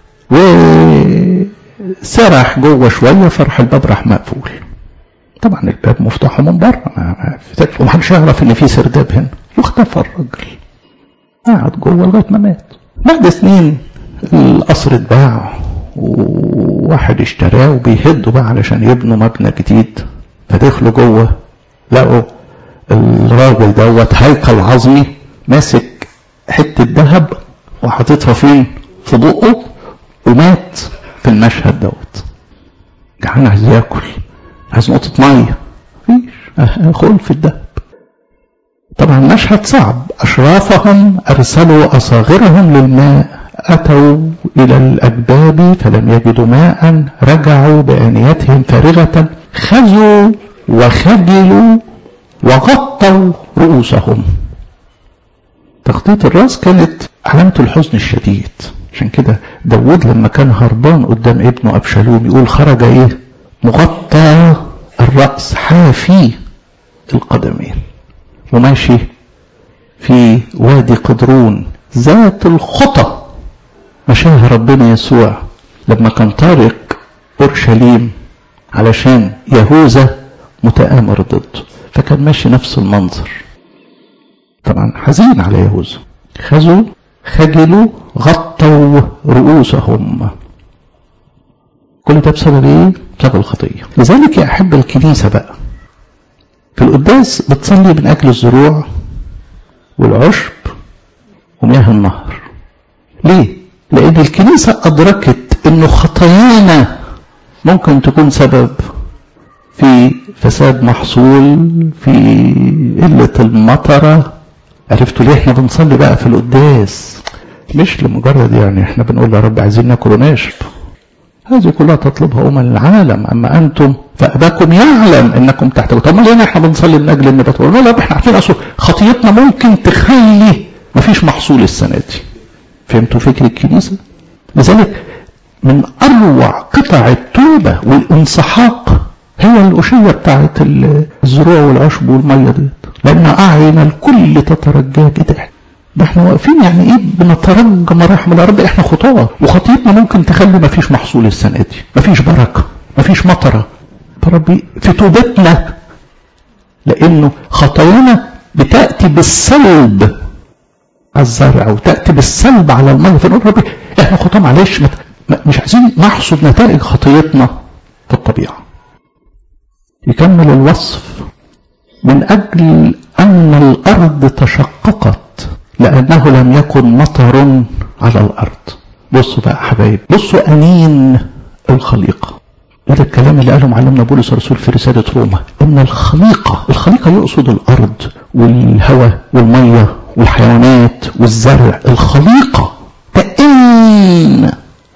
وسرح جوه شويه فرح الباب راح مقفول طبعا الباب مفتوح من بره ومحدش يعرف ان في سرداب هنا واختفى الراجل قعد جوه لغايه ما مات بعد سنين القصر اتباع وواحد اشتراه وبيهدوا بقى علشان يبنوا مبنى جديد فدخلوا جوه لقوا الراجل دوت هيكل عظمي ماسك حته ذهب وحاططها فين؟ في بقه ومات في المشهد دوت جعان عايز ياكل عايز نقطه ميه مفيش خل في الدهب طبعا مشهد صعب أشرافهم أرسلوا أصاغرهم للماء أتوا إلى الأجباب فلم يجدوا ماء رجعوا بآنيتهم فارغة خزوا وخجلوا وغطوا رؤوسهم تغطية الرأس كانت علامة الحزن الشديد عشان كده داود لما كان هربان قدام ابنه أبشالوم يقول خرج إيه مغطى الرأس حافي القدمين وماشي في وادي قدرون ذات الخطى مشاها ربنا يسوع لما كان طارق اورشليم علشان يهوذا متآمر ضده فكان ماشي نفس المنظر طبعا حزين على يهوذا خزوا خجلوا غطوا رؤوسهم كل ده بسبب ايه؟ بسبب الخطيه لذلك يا احب الكنيسه بقى في القداس بتصلي من أجل الزروع والعشب ومياه النهر ليه؟ لأن الكنيسة أدركت أن خطايانا ممكن تكون سبب في فساد محصول في قلة المطرة عرفتوا ليه احنا بنصلي بقى في القداس مش لمجرد يعني احنا بنقول يا رب عايزين ناكل ونشرب هذه كلها تطلبها أمم العالم أما أنتم فأباكم يعلم أنكم تحتاجون طب ليه احنا بنصلي من أجل النبات لا لا احنا عارفين أصل خطيتنا ممكن تخلي مفيش محصول السنة دي فهمتوا فكر الكنيسة؟ لذلك من أروع قطع التوبة والانسحاق هي الأشية بتاعت الزروع والعشب والمية ديت لأن أعين الكل تترجاك ده ده احنا واقفين يعني ايه بنترجى مراحم الارض احنا خطاه وخطيتنا ممكن تخلي ما فيش محصول السنه دي ما فيش بركه ما فيش مطره فربي في توبتنا لانه خطايانا بتاتي بالسلب على الزرع وتاتي بالسلب على الميه فنقول ربي احنا خطاه معلش مش عايزين نحصد نتائج خطيتنا في الطبيعه يكمل الوصف من اجل ان الارض تشققت لأنه لم يكن مطر على الأرض بصوا بقى حبايب بصوا أنين الخليقة وده الكلام اللي قاله معلمنا بولس الرسول في رسالة روما إن الخليقة الخليقة يقصد الأرض والهواء والمية والحيوانات والزرع الخليقة تئن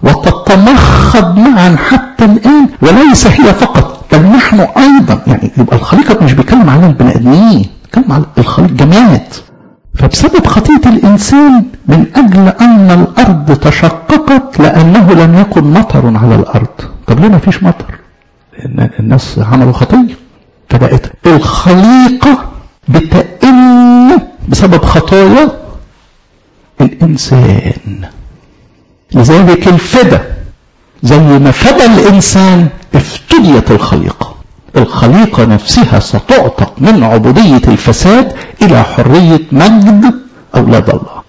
وتتمخض معا حتى الآن وليس هي فقط بل نحن أيضا يعني يبقى الخليقة مش بيتكلم على البني آدمين بيتكلم على الخليقة جماد فبسبب خطية الإنسان من أجل أن الأرض تشققت لأنه لم يكن مطر على الأرض طب ليه ما فيش مطر لأن الناس عملوا خطية فبقت الخليقة بتئن بسبب خطايا الإنسان لذلك الفدا زي ما فدى الإنسان افتديت الخليقة الخليقة نفسها ستعتق من عبودية الفساد إلى حرية مجد أولاد الله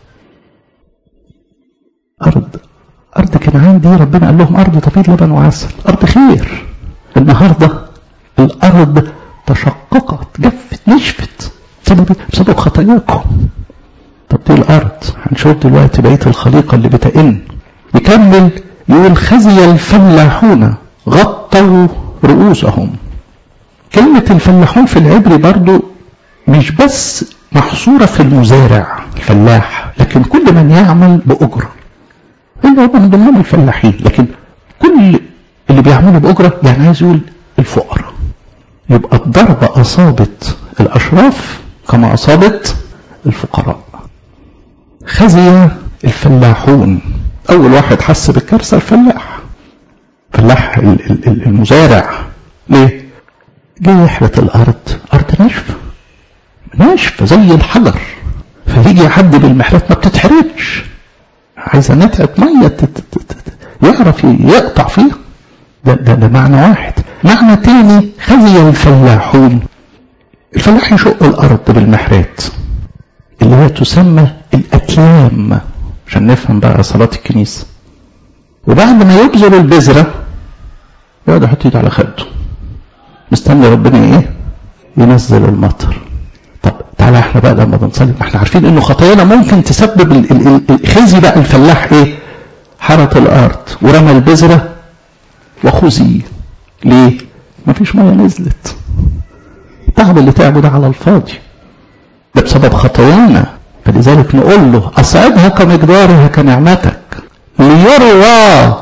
أرض أرض كنعان دي ربنا قال لهم أرض تفيض لبن وعسل أرض خير النهارده الارض تشققت جفت نشفت بسبب بسبب خطاياكم طب دي الارض هنشوف دلوقتي بقيه الخليقه اللي بتئن يكمل يقول خزي الفلاحون غطوا رؤوسهم كلمة الفلاحون في العبري برضو مش بس محصورة في المزارع الفلاح لكن كل من يعمل بأجرة إلا هم من ضمنهم الفلاحين لكن كل اللي بيعملوا بأجرة يعني عايز يقول الفقراء يبقى الضربة أصابت الأشراف كما أصابت الفقراء خزي الفلاحون أول واحد حس بالكارثة الفلاح فلاح المزارع ليه؟ جه يحرث الأرض أرض ناشفة ناشفة زي الحجر فيجي حد بالمحرث ما بتتحرقش عايزة نتعة مية يعرف يقطع فيها ده, ده, ده معنى واحد معنى تاني خزي الفلاحون الفلاح يشق الأرض بالمحرات اللي هي تسمى الأكلام عشان نفهم بقى صلاة الكنيسة وبعد ما يبذر البذرة يقعد يحط ايده على خده مستني ربنا ايه ينزل المطر طب تعالى احنا بقى لما بنصلي ما احنا عارفين انه خطايانا ممكن تسبب الخزي بقى الفلاح ايه حرث الارض ورمى البذره وخزي ليه ما فيش ميه نزلت التعب اللي تعبه ده على الفاضي ده بسبب خطايانا فلذلك نقول له أصعدها كمقدارها كنعمتك ليروى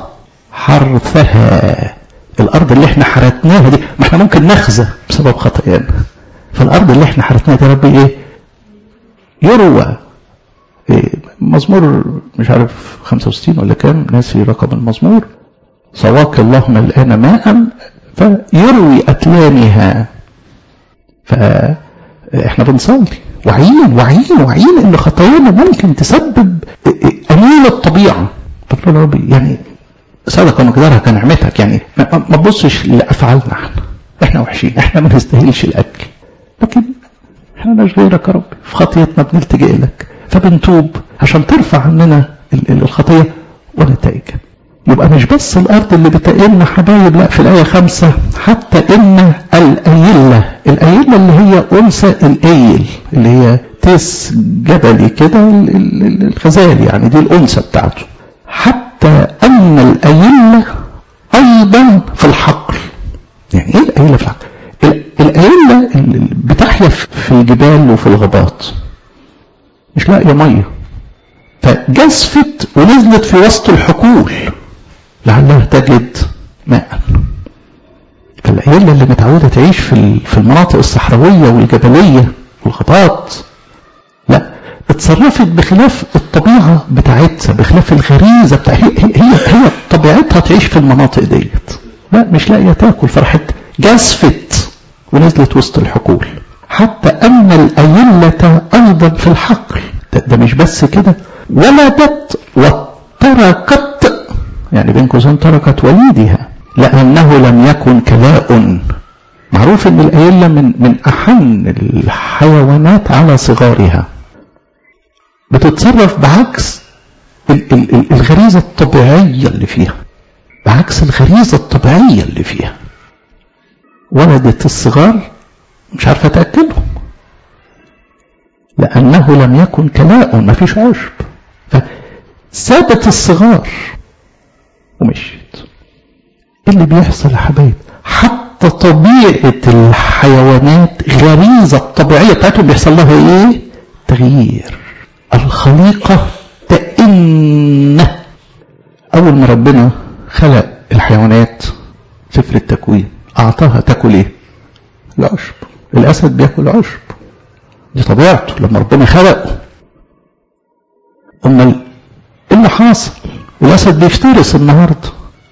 حرثها الأرض اللي احنا حرتناها دي ما احنا ممكن نخزى بسبب خطايانا فالأرض اللي احنا حرتناها دي يا ربي ايه يروى إيه مزمور مش عارف 65 ولا كام ناسي رقم المزمور سواك اللهم الآن ماء فيروي أتلامها فاحنا بنصلي واعيين واعيين واعيين ان خطايانا ممكن تسبب امين الطبيعه طب يا ربي يعني صدق مقدارها كنعمتك يعني ما تبصش لافعالنا احنا احنا وحشين احنا ما نستاهلش الاكل لكن احنا مش غيرك يا رب في خطيتنا بنلتجئ لك فبنتوب عشان ترفع عننا الخطيه ونتائجها يبقى مش بس الأرض اللي بتقلنا حبايب لا في الآية خمسة حتى إن الأيلة الأيلة اللي هي أنثى الأيل اللي هي تس جبلي كده الغزال يعني دي الأنثى بتاعته حتى أن الأيلة أيضا في الحقل يعني إيه الأيلة في الحقل الأيلة بتحيا في الجبال وفي الغابات مش لاقية مية فجزفت ونزلت في وسط الحقول لعلها تجد ماء فالعيلة اللي متعودة تعيش في في المناطق الصحراوية والجبلية والغابات لا اتصرفت بخلاف الطبيعة بتاعتها بخلاف الغريزة بتاع هي, هي, هي طبيعتها تعيش في المناطق ديت لا مش لاقية تاكل فرحت جزفت ونزلت وسط الحقول حتى أن الأيلة أيضا في الحقل ده, ده مش بس كده ولدت وتركت يعني بين قوسين تركت وليدها لأنه لم يكن كلاء معروف ان الأيلة من من أحن الحيوانات على صغارها بتتصرف بعكس الغريزة الطبيعية اللي فيها بعكس الغريزة الطبيعية اللي فيها ولدت الصغار مش عارفة تأكلهم لأنه لم يكن كلاء ما فيش عشب فسابت الصغار ومشيت اللي بيحصل يا حبايب حتى طبيعة الحيوانات غريزة الطبيعية بتاعتهم بيحصل لها ايه تغيير الخليقة تئن أول ما ربنا خلق الحيوانات سفر التكوين أعطاها تاكل ايه العشب الأسد بياكل عشب دي طبيعته لما ربنا خلقه أمال إيه اللي حاصل الأسد بيفترس النهاردة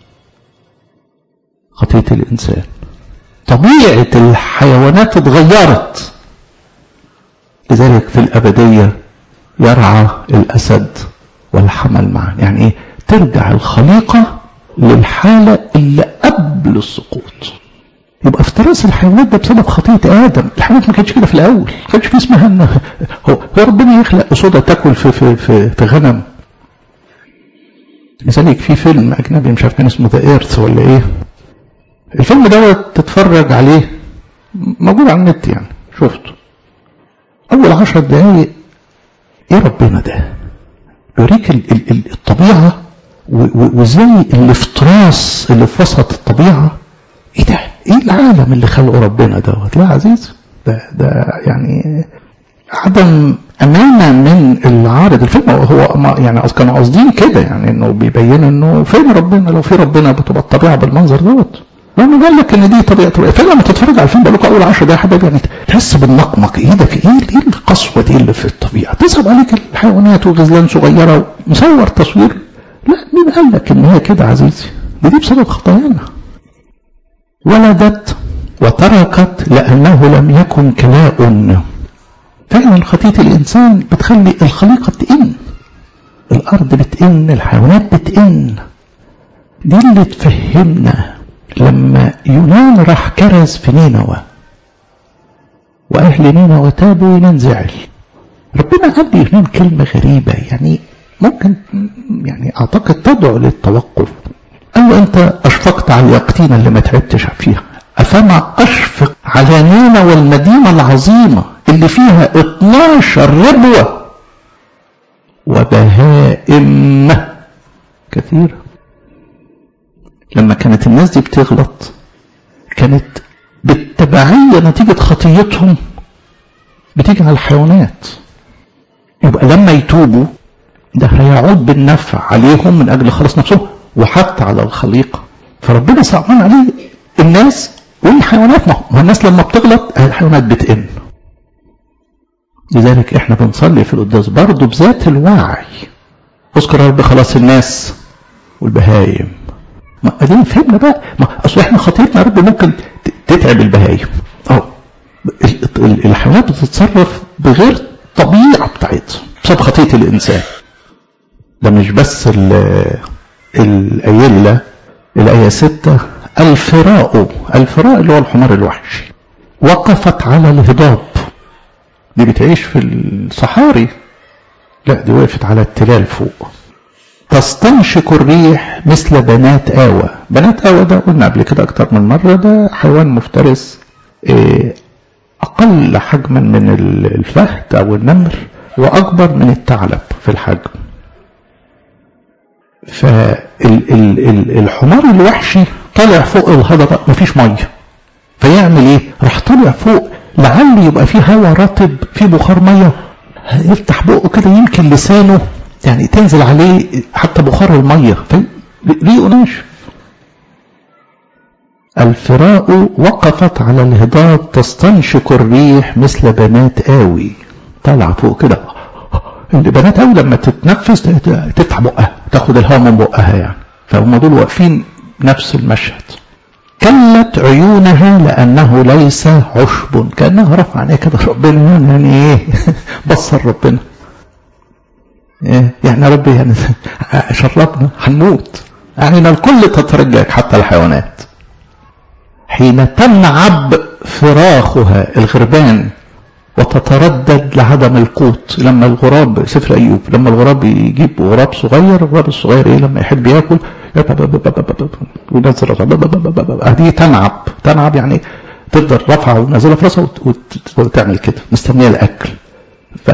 خطية الإنسان طبيعة الحيوانات اتغيرت لذلك في الأبدية يرعى الأسد والحمل معا يعني إيه ترجع الخليقة للحالة اللي قبل السقوط يبقى افتراس الحيوانات ده بسبب خطية آدم الحيوانات ما كانتش كده في الأول ما كانش في اسمها إن هو, هو ربنا يخلق أسودة تاكل في, في, في, في غنم لذلك في فيلم أجنبي مش عارف كان اسمه ذا إيرث ولا إيه الفيلم دوت تتفرج عليه موجود على النت يعني شفته اول عشر دقايق ايه ربنا ده يوريك الطبيعة وازاي الافتراس اللي في وسط الطبيعة ايه ده ايه العالم اللي خلقه ربنا دوت لا عزيز ده ده يعني عدم امانه من العارض الفيلم هو يعني كانوا قاصدين كده يعني انه بيبين انه فين ربنا لو في ربنا بتبقى الطبيعه بالمنظر دوت لانه قال لك ان دي طبيعه طبيعه فلما تتفرج على الفيلم بقول لك اول 10 دقايق حبايبي يعني تحس بالنقمق ايه ده في ايه ايه القسوه دي اللي في الطبيعه تصعب عليك الحيوانات وغزلان صغيره مصور تصوير لا مين قال لك ان هي كده عزيزي دي, دي بسبب خطايانا ولدت وتركت لانه لم يكن كلاء فعلا خطيه الانسان بتخلي الخليقه تئن الارض بتئن الحيوانات بتئن دي اللي تفهمنا لما يونان راح كرز في نينوى وأهل نينوى تابوا يونان زعل ربنا قال ليونان كلمة غريبة يعني ممكن يعني أعتقد تدعو للتوقف قال له أنت أشفقت على اليقطينة اللي ما تعبتش فيها أفما أشفق على نينوى المدينة العظيمة اللي فيها 12 ربوة وبهائم كثيرة لما كانت الناس دي بتغلط كانت بالتبعية نتيجة خطيتهم بتيجي على الحيوانات يبقى لما يتوبوا ده هيعود بالنفع عليهم من أجل خلاص نفسهم وحتى على الخليقة فربنا صعبان عليه الناس والحيوانات ما هو الناس لما بتغلط الحيوانات بتئن لذلك احنا بنصلي في القداس برضه بذات الوعي اذكر يا رب خلاص الناس والبهايم ما ادينا فهمنا بقى ما اصل احنا خطيتنا يا رب ممكن تتعب البهايم اه الحيوانات بتتصرف بغير الطبيعه بتاعتها بسبب خطيه الانسان ده مش بس الايله الايه 6 الفراء الفراء اللي هو الحمار الوحشي وقفت على الهضاب دي بتعيش في الصحاري لا دي وقفت على التلال فوق تستنشق الريح مثل بنات آوى بنات آوى ده قلنا قبل كده أكتر من مرة ده حيوان مفترس أقل حجما من الفهد أو النمر وأكبر من الثعلب في الحجم فالحمار الوحشي طالع فوق الهضبة مفيش مية فيعمل ايه راح طالع فوق لعل يبقى فيه هواء رطب فيه بخار مية يفتح بقه كده يمكن لسانه يعني تنزل عليه حتى بخار المية ريقه ناشف الفراء وقفت على الهضاب تستنشق الريح مثل بنات آوي طالعة فوق كده اللي بنات آوي لما تتنفس تفتح بقها تاخد الهواء من بقها يعني فهم دول واقفين نفس المشهد كلت عيونها لأنه ليس عشب كأنها رفع عينيها كده ربنا يعني ايه بصر ربنا إيه يعني يا رب يعني شربنا هنموت يعني الكل تترجاك حتى الحيوانات حين تنعب فراخها الغربان وتتردد لعدم القوت لما الغراب سفر ايوب لما الغراب يجيب غراب صغير الغراب الصغير ايه لما يحب ياكل وينزل هذه تنعب تنعب يعني تفضل رافعه ونازله في راسها وتعمل كده مستنيه الاكل ف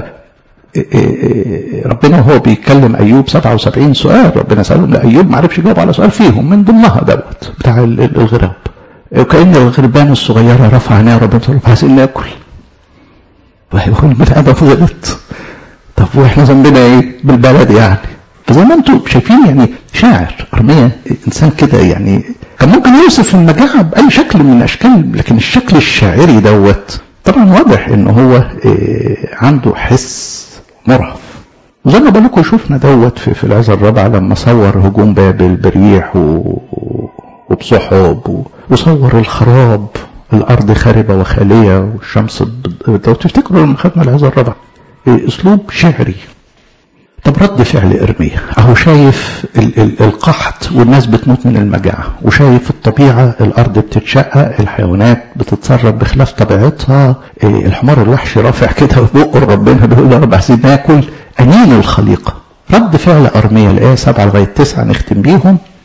ربنا وهو بيتكلم ايوب 77 سؤال ربنا سالهم لايوب ما عرفش يجاوب على سؤال فيهم من ضمنها دوت بتاع الغراب وكأن الغربان الصغيرة رفع عينيها ربنا تقول عايزين ناكل وهيقول البني ادم غلط طب واحنا ذنبنا ايه بالبلد يعني فزي ما انتم شايفين يعني شاعر ارميا انسان كده يعني كان ممكن يوصف المجاعة بأي شكل من الأشكال لكن الشكل الشاعري دوت طبعا واضح ان هو عنده حس مرهف وزي ما بقول لكم شفنا دوت في, في العزة الرابعة لما صور هجوم بابل بريح و... وبسحب وصور الخراب الأرض خاربة وخالية والشمس لو تفتكروا لما خدنا العزة الرابعة أسلوب شعري طب رد فعل إرميا أهو شايف ال ال القحط والناس بتموت من المجاعة وشايف الطبيعة الأرض بتتشقق الحيوانات بتتصرف بخلاف طبيعتها إيه الحمار الوحشي رافع كده بقه ربنا بيقول يا رب عايزين ناكل أنين الخليقة رد فعل أرميا الآية 7 لغاية 9 نختم بيهم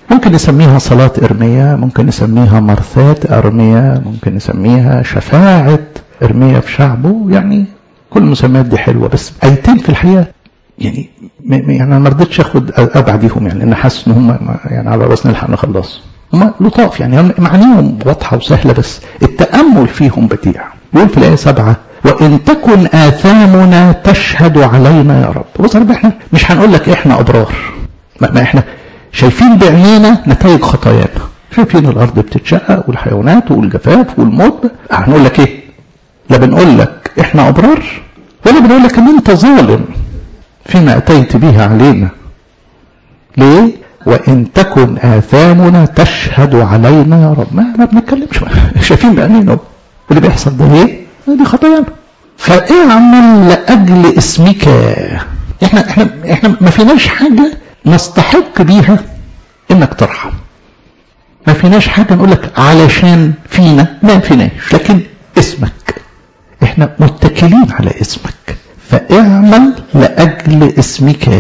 ممكن نسميها صلاة إرميا ممكن نسميها مرثات أرميا ممكن نسميها شفاعة إرميا في شعبه يعني كل المسميات دي حلوة بس آيتين في الحقيقة يعني يعني أنا ما رضيتش آخد أبعديهم يعني لأن حاسس إن هم يعني على راسنا نلحق نخلص هم لطاف يعني معانيهم واضحة وسهلة بس التأمل فيهم بديع يقول في الآية سبعة وإن تكن آثامنا تشهد علينا يا رب بص يا احنا مش هنقول لك إحنا أبرار ما إحنا شايفين بعينينا نتائج خطايانا شايفين الأرض بتتشقق والحيوانات والجفاف والموت هنقول لك إيه لا بنقول لك إحنا أبرار ولا بنقول لك إن أنت ظالم فيما أتيت به علينا ليه وإن تكن آثامنا تشهد علينا يا رب ما, ما بنتكلمش شايفين بعينينا اللي بيحصل ده ايه دي خطايانا فاعمل لأجل اسمك احنا احنا احنا ما فيناش حاجة نستحق بيها انك ترحم ما فيناش حاجة نقول لك علشان فينا ما فيناش لكن اسمك احنا متكلين على اسمك فاعمل لأجل اسمك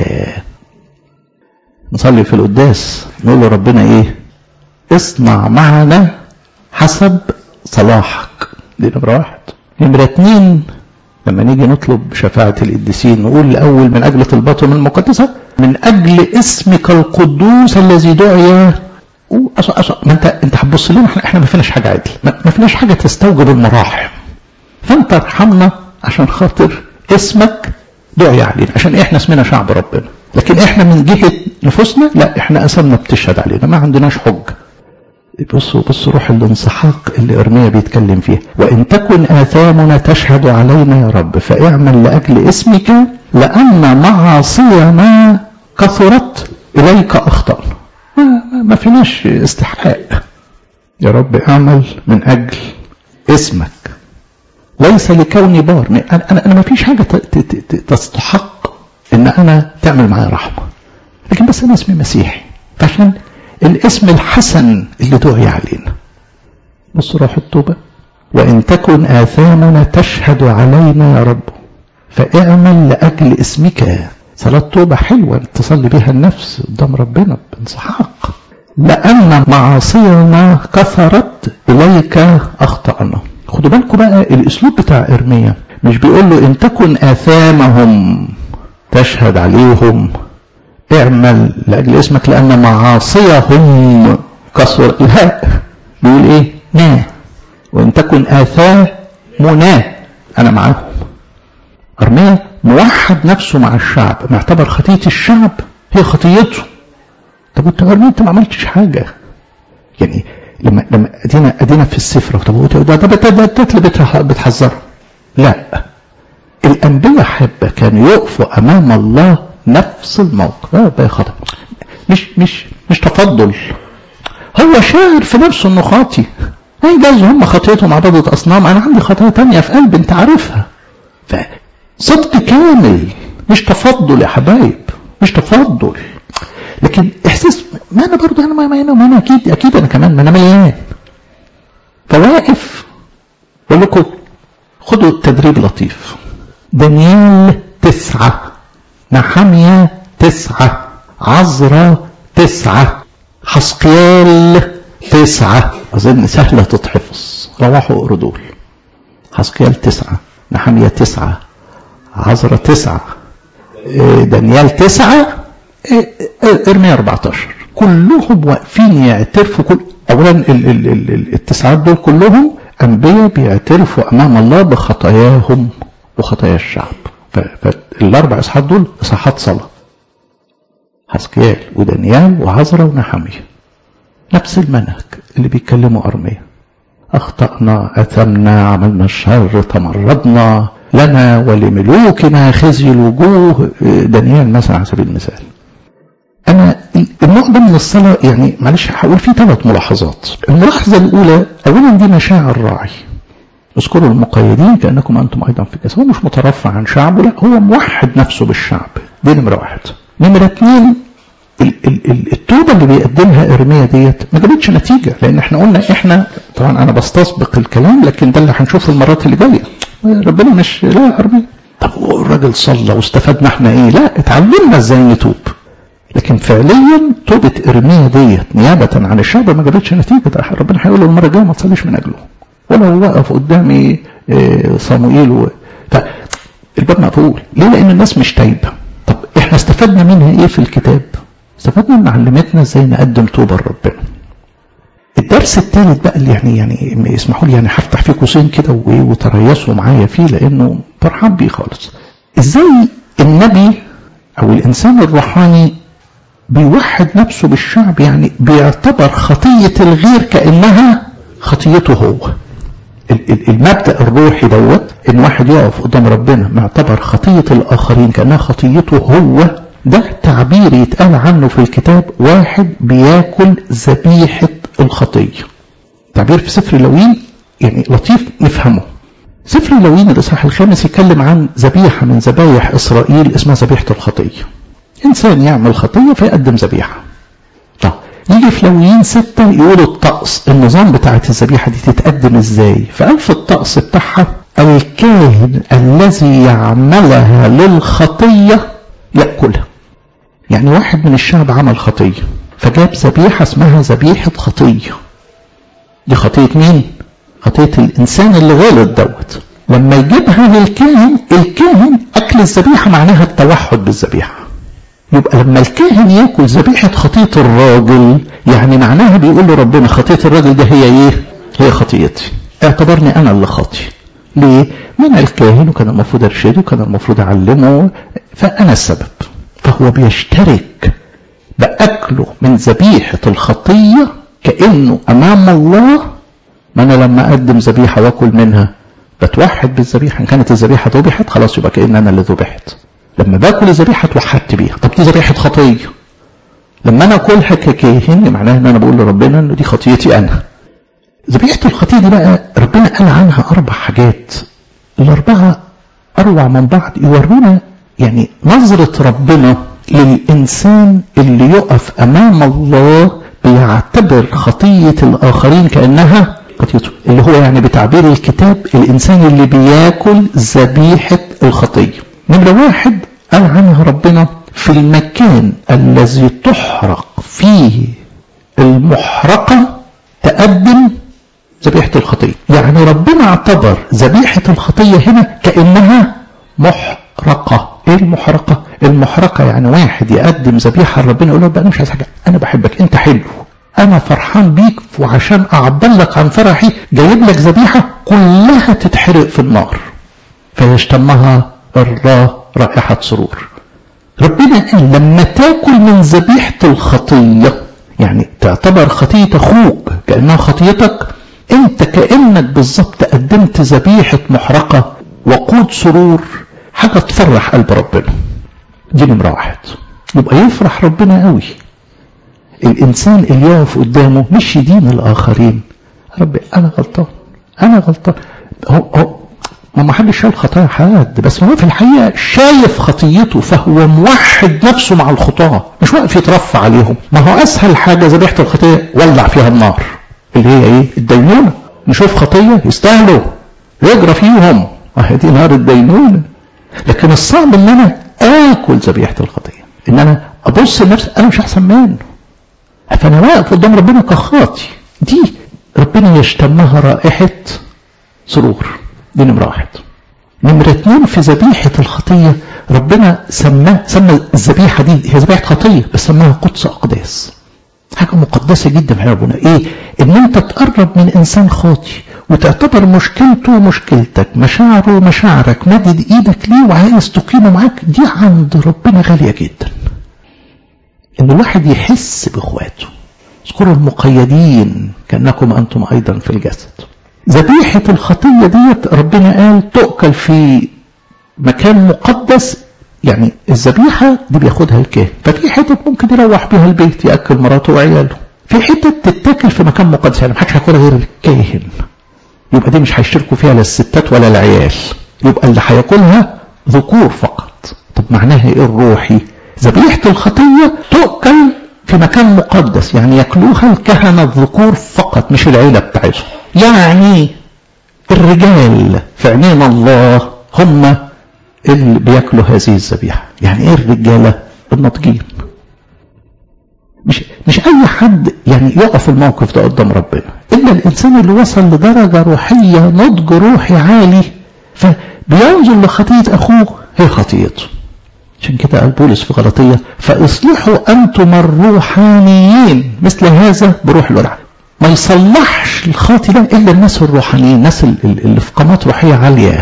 نصلي في القداس نقول له ربنا ايه اصنع معنا حسب صلاحك دي نمرة واحد نمرة اتنين لما نيجي نطلب شفاعة القديسين نقول الأول من أجل طلباتهم المقدسة من أجل اسمك القدوس الذي دعي أص... أص... ما انت انت هتبص لنا احنا, احنا ما فيناش حاجه عدل ما... ما فيناش حاجه تستوجب المراحم فانت ارحمنا عشان خاطر اسمك دعي علينا عشان احنا اسمنا شعب ربنا لكن احنا من جهه نفوسنا لا احنا اسمنا بتشهد علينا ما عندناش حجه بصوا بصوا روح الانسحاق اللي ارميا بيتكلم فيها وان تكن اثامنا تشهد علينا يا رب فاعمل لاجل اسمك لان معاصينا كثرت اليك اخطانا ما, ما فيناش استحقاق يا رب اعمل من اجل اسمك ليس لكوني بار انا انا, أنا ما فيش حاجه تستحق ان انا تعمل معايا رحمه لكن بس انا اسمي مسيحي فعشان الاسم الحسن اللي دعي علينا بص روح التوبة وإن تكن آثامنا تشهد علينا يا رب فاعمل لأجل اسمك صلاة توبة حلوة تصلي بها النفس قدام ربنا بانسحاق لأن معاصينا كثرت إليك أخطأنا خدوا بالكم بقى الأسلوب بتاع إرميا مش بيقول له إن تكن آثامهم تشهد عليهم اعمل لأجل اسمك لأن معاصيهم كثر لا بيقول ايه نا وإن تكن آثامنا أنا معاهم أرميا موحد نفسه مع الشعب معتبر خطية الشعب هي خطيته طب انت أرميا انت ما عملتش حاجة يعني لما لما ادينا ادينا في السفر طب ده ده ده اللي بتحذره لا الانبياء حبه كانوا يقفوا امام الله نفس الموقف اه ده خطأ مش مش مش تفضل هو شاعر في نفسه انه خاطي اي جاز هم خطيتهم عبادة اصنام انا عندي خطايا تانية في قلبي انت عارفها فصدق كامل مش تفضل يا حبايب مش تفضل لكن احساس ما انا برضه انا ما انا ما انا اكيد اكيد انا كمان ما انا مليان فواقف بقول لكم خدوا تدريب لطيف دانيال تسعه نحمية تسعة عزرة تسعة حسقيال تسعة أظن سهلة تتحفظ روحوا اقروا دول حسقيال تسعة نحمية تسعة عزرة تسعة دانيال تسعة ارميا 14 كلهم واقفين يعترفوا كل اولا ال ال ال التسعات دول كلهم انبياء بيعترفوا امام الله بخطاياهم وخطايا الشعب فالاربع اصحاحات دول اصحاحات صلاه حسكيال ودانيال وعزرا ونحمية نفس المنهج اللي بيتكلموا أرمية أخطأنا أثمنا عملنا الشر تمردنا لنا ولملوكنا خزي الوجوه دانيال مثلا على سبيل المثال أنا النوع ده من الصلاة يعني معلش هقول فيه ثلاث ملاحظات الملاحظة الأولى أولا دي مشاعر راعي اذكروا المقيدين كأنكم أنتم أيضا في كاس هو مش مترفع عن شعبه لا هو موحد نفسه بالشعب دي نمرة واحد نمرة اثنين التوبة اللي بيقدمها إرميا ديت ما جابتش نتيجة لأن احنا قلنا احنا طبعا أنا بستسبق الكلام لكن ده اللي هنشوفه المرات اللي جاية ربنا مش لا أرميا طب الراجل صلى واستفدنا احنا ايه لا اتعلمنا ازاي نتوب لكن فعليا توبة إرميا ديت نيابة عن الشعب ما جابتش نتيجة ده ربنا هيقول له المرة الجاية ما تصليش من أجله ولو وقف قدامي صموئيل و... فالباب مقفول ليه؟ لأن الناس مش تايبة طب احنا استفدنا منها ايه في الكتاب؟ استفدنا ان علمتنا ازاي نقدم توبة لربنا الدرس الثالث بقى اللي يعني يعني اسمحوا لي يعني هفتح فيه قوسين كده وتريثوا معايا فيه لانه فرحان بيه خالص. ازاي النبي او الانسان الروحاني بيوحد نفسه بالشعب يعني بيعتبر خطية الغير كأنها خطيته هو. المبدأ الروحي دوت ان واحد يقف قدام ربنا معتبر خطية الاخرين كأنها خطيته هو ده تعبير يتقال عنه في الكتاب واحد بياكل ذبيحة الخطية تعبير في سفر اللوين يعني لطيف نفهمه سفر اللوين الإصحاح الخامس يتكلم عن ذبيحة من ذبايح إسرائيل اسمها ذبيحة الخطية إنسان يعمل خطية فيقدم ذبيحة طب يجي في لويين ستة يقول الطقس النظام بتاعت الذبيحة دي تتقدم ازاي فقال في الطقس بتاعها الكاهن الذي يعملها للخطية يأكلها يعني واحد من الشعب عمل خطية فجاب ذبيحة اسمها ذبيحة خطية دي خطية مين؟ خطية الإنسان اللي غلط دوت لما يجيبها للكاهن الكاهن أكل الذبيحة معناها التوحد بالذبيحة يبقى لما الكاهن ياكل ذبيحة خطية الراجل يعني معناها بيقول له ربنا خطية الراجل ده هي ايه؟ هي خطيتي اعتبرني أنا اللي خاطي ليه؟ من الكاهن وكان المفروض أرشده وكان المفروض أعلمه فأنا السبب فهو بيشترك بأكله من ذبيحة الخطية كأنه أمام الله ما أنا لما أقدم ذبيحة وأكل منها بتوحد بالذبيحة إن كانت الذبيحة ذبحت خلاص يبقى كأن أنا اللي ذبحت لما باكل الذبيحة اتوحدت بيها طب دي ذبيحة خطية لما أنا أكلها ككاهن معناها إن أنا بقول لربنا إن دي خطيتي أنا ذبيحة الخطية دي بقى ربنا قال عنها أربع حاجات الأربعة أروع من بعض يورونا يعني نظرة ربنا للإنسان اللي يقف أمام الله بيعتبر خطية الآخرين كأنها خطيته اللي هو يعني بتعبير الكتاب الإنسان اللي بياكل ذبيحة الخطية نمرة واحد قال عنها ربنا في المكان الذي تحرق فيه المحرقة تقدم ذبيحة الخطية يعني ربنا اعتبر ذبيحة الخطية هنا كأنها محرقة ايه المحرقة المحرقة يعني واحد يقدم ذبيحة لربنا يقول له انا مش عايز حاجة انا بحبك انت حلو انا فرحان بيك وعشان اعبر لك عن فرحي جايب لك ذبيحة كلها تتحرق في النار فيشتمها الله رائحة سرور ربنا قال لما تاكل من ذبيحة الخطية يعني تعتبر خطية اخوك كأنها خطيتك انت كأنك بالظبط قدمت ذبيحة محرقة وقود سرور حاجة تفرح قلب ربنا دي نمرة واحد يبقى يفرح ربنا قوي الإنسان اللي يقف قدامه مش يدين الآخرين ربي أنا غلطان أنا غلطان هو هو ما حدش شايف خطايا حد بس هو في الحقيقة شايف خطيته فهو موحد نفسه مع الخطاة مش واقف يترفع عليهم ما هو أسهل حاجة ذبيحة الخطية ولع فيها النار اللي هي إيه الدينونة نشوف خطية يستاهلوا يجرى فيهم وهي دي نار الدينونة لكن الصعب ان انا اكل ذبيحه الخطيه ان انا ابص لنفسي انا مش احسن منه فانا واقف قدام ربنا كخاطي دي ربنا يشتمها رائحه سرور دي نمره واحد نمرة اتنين في ذبيحة الخطية ربنا سماه سمى الذبيحة دي هي ذبيحة خطية بس سماها قدس أقداس حاجة مقدسة جدا في ربنا ايه ان انت تقرب من انسان خاطي وتعتبر مشكلته مشكلتك مشاعره مشاعرك مدد ايدك ليه وعايز تقيمه معاك دي عند ربنا غالية جدا ان الواحد يحس باخواته اذكروا المقيدين كأنكم انتم ايضا في الجسد ذبيحة الخطية ديت ربنا قال تؤكل في مكان مقدس يعني الذبيحة دي بياخدها الكاهن ففي حتت ممكن يروح بيها البيت يأكل مراته وعياله في حتت تتاكل في مكان مقدس يعني محدش هياكلها غير الكاهن يبقى دي مش هيشتركوا فيها لا الستات ولا العيال يبقى اللي هياكلها ذكور فقط طب معناها ايه الروحي ذبيحة الخطية تؤكل في مكان مقدس يعني ياكلوها الكهنة الذكور فقط مش العيلة بتاعتهم يعني الرجال في عينين الله هم اللي بياكلوا هذه الذبيحة يعني ايه الرجالة الناضجين مش مش اي حد يعني يقف الموقف ده قدام ربنا الا الانسان اللي وصل لدرجه روحيه نضج روحي عالي فبينظر لخطيه اخوه هي خطيته عشان كده قال بولس في غلطيه فاصلحوا انتم الروحانيين مثل هذا بروح الودع ما يصلحش الخاطي ده الا الناس الروحانيين الناس اللي في قامات روحيه عاليه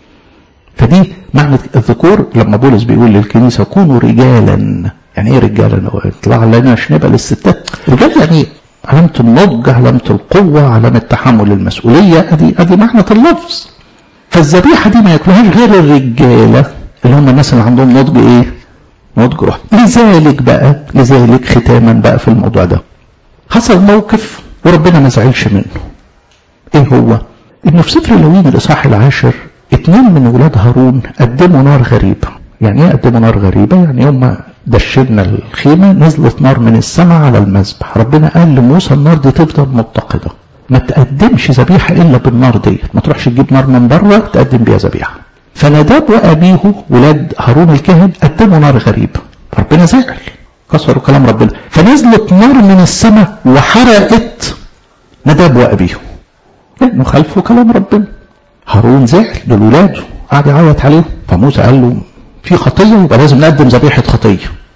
فدي معنى الذكور لما بولس بيقول للكنيسه كونوا رجالا يعني ايه رجالا اطلع لنا عشان نبقى للستات رجال يعني علامة النضج علامة القوة علامة تحمل المسؤولية ادي ادي معنى اللفظ فالذبيحة دي ما ياكلوهاش غير الرجالة اللي هم الناس اللي عندهم نضج ايه؟ نضج روح لذلك بقى لذلك ختاما بقى في الموضوع ده حصل موقف وربنا ما زعلش منه ايه هو؟ انه في سفر لوين الاصحاح العاشر اتنين من ولاد هارون قدموا نار غريبة يعني ايه قدموا نار غريبة يعني هم دشنا الخيمة نزلت نار من السماء على المذبح ربنا قال لموسى النار دي تفضل متقدة ما تقدمش ذبيحة إلا بالنار دي ما تروحش تجيب نار من بره تقدم بيها ذبيحة فنداب وأبيه ولاد هارون الكاهن قدموا نار غريبة فربنا زعل كسروا كلام ربنا فنزلت نار من السماء وحرقت نداب وأبيه لأنه خلفوا كلام ربنا هارون زعل دول ولاده قعد يعيط عليهم فموسى قال له في خطيه يبقى لازم نقدم ذبيحه خطيه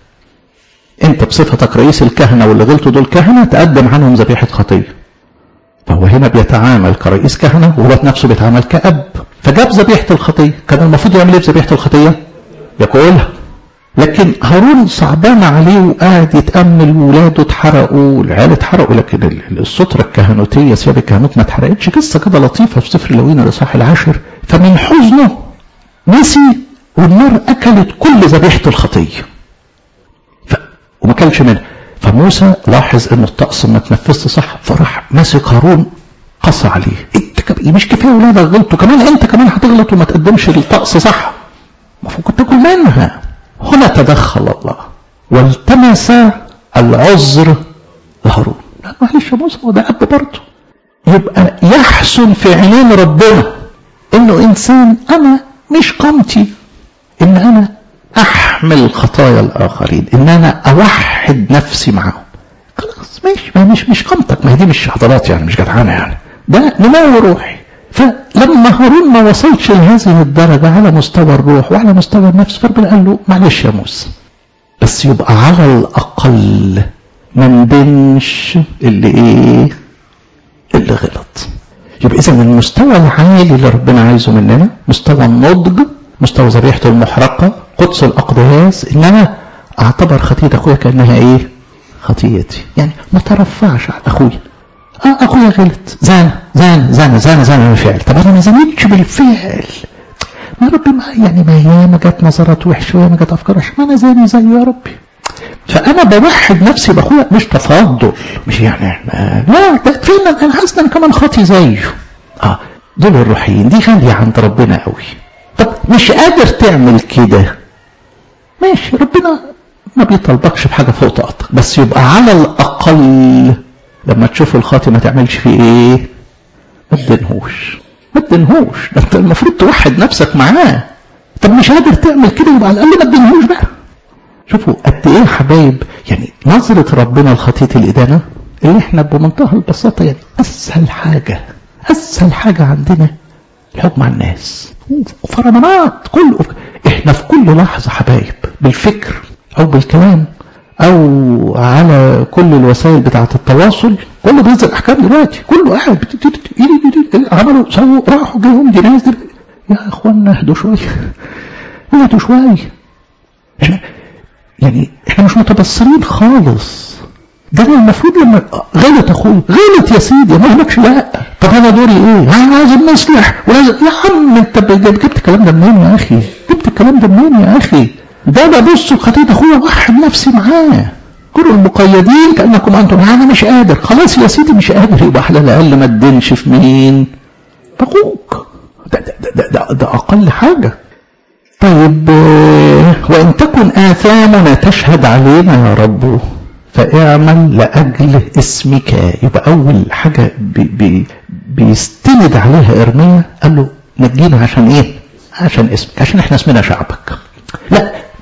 انت بصفتك رئيس الكهنه واللي غلطوا دول كهنه تقدم عنهم ذبيحه خطيه فهو هنا بيتعامل كرئيس كهنه وهو نفسه بيتعامل كاب فجاب ذبيحه الخطيه كان المفروض يعمل ايه بذبيحه الخطيه ياكلها لكن هارون صعبان عليه وقاعد يتامل ولاده اتحرقوا العيال اتحرقوا لكن الستره الكهنوتيه ثياب الكهنوت ما اتحرقتش قصه كده لطيفه في سفر لوين الاصحاح العاشر فمن حزنه نسي والنار اكلت كل ذبيحه الخطيه ف... وما كلش منها فموسى لاحظ ان الطقس ما تنفذش صح فراح ماسك هارون قص عليه انت كب... مش كفايه ولادك غلطوا كمان انت كمان هتغلط وما تقدمش الطقس صح المفروض كنت تاكل منها هنا تدخل الله والتمس العذر لهارون لا معلش يا موسى هو ده اب برضه يبقى يحسن في عينين ربنا انه انسان انا مش قامتي ان انا احمل خطايا الاخرين ان انا اوحد نفسي معهم خلاص ماشي ما مش مش قامتك ما هي دي مش عضلات يعني مش جدعانه يعني ده نمو روحي فلما هارون ما وصلش لهذه الدرجة على مستوى الروح وعلى مستوى النفس فربنا قال له معلش يا موسى بس يبقى على الأقل ما ندنش اللي إيه اللي غلط يبقى إذا المستوى العالي اللي ربنا عايزه مننا مستوى النضج مستوى ذبيحة المحرقة قدس الأقداس إن أنا أعتبر خطية أخويا كأنها إيه خطيتي يعني ما ترفعش على أخويا اه اخويا غلط زان زان زان زان زان بالفعل طب انا ما زنيتش بالفعل ما ربي ما يعني ما هي ما جت نظرات وحشه وما جت افكار وحشه ما انا زاني زيه يا ربي فانا بوحد نفسي باخويا مش تفضل مش يعني لا ده فعلا انا حاسس ان كمان خاطي زيه اه دول الروحيين دي غاليه عند ربنا قوي طب مش قادر تعمل كده ماشي ربنا ما بيطلبكش بحاجه فوق طاقتك بس يبقى على الاقل لما تشوف الخاطي ما تعملش فيه ايه ما تدنهوش ما تدنهوش ده انت المفروض توحد نفسك معاه طب مش قادر تعمل كده يبقى على الاقل ما تدنهوش بقى شوفوا قد ايه يا حبايب يعني نظرة ربنا لخطية الإدانة اللي احنا بمنتهى البساطة يعني أسهل حاجة أسهل حاجة عندنا الحكم على الناس وفرمانات كله احنا في كل لحظة حبايب بالفكر أو بالكلام او على كل الوسائل بتاعه التواصل كله بينزل احكام دلوقتي كله قاعد عملوا سووا راحوا جايهم دي ناس دي يا اخوانا اهدوا شويه اهدوا شويه احنا يعني احنا مش متبصرين خالص ده انا المفروض لما غلط اخويا غلط يا سيدي ما لكش لا طب انا دوري ايه؟ انا لازم نصلح ولازم يا عم انت جبت الكلام ده منين يا اخي؟ جبت الكلام ده منين يا اخي؟ ده انا بص خطيت اخويا وحد نفسي معاه كونوا المقيدين كانكم انتم انا مش قادر خلاص يا سيدي مش قادر يبقى على الاقل ما تدينش في مين اخوك ده, ده, ده, ده, ده اقل حاجه طيب وان تكن اثامنا تشهد علينا يا رب فاعمل لاجل اسمك يبقى اول حاجه بي بي بيستند عليها ارميا قال له نجينا عشان ايه عشان اسمك عشان احنا اسمنا شعبك لا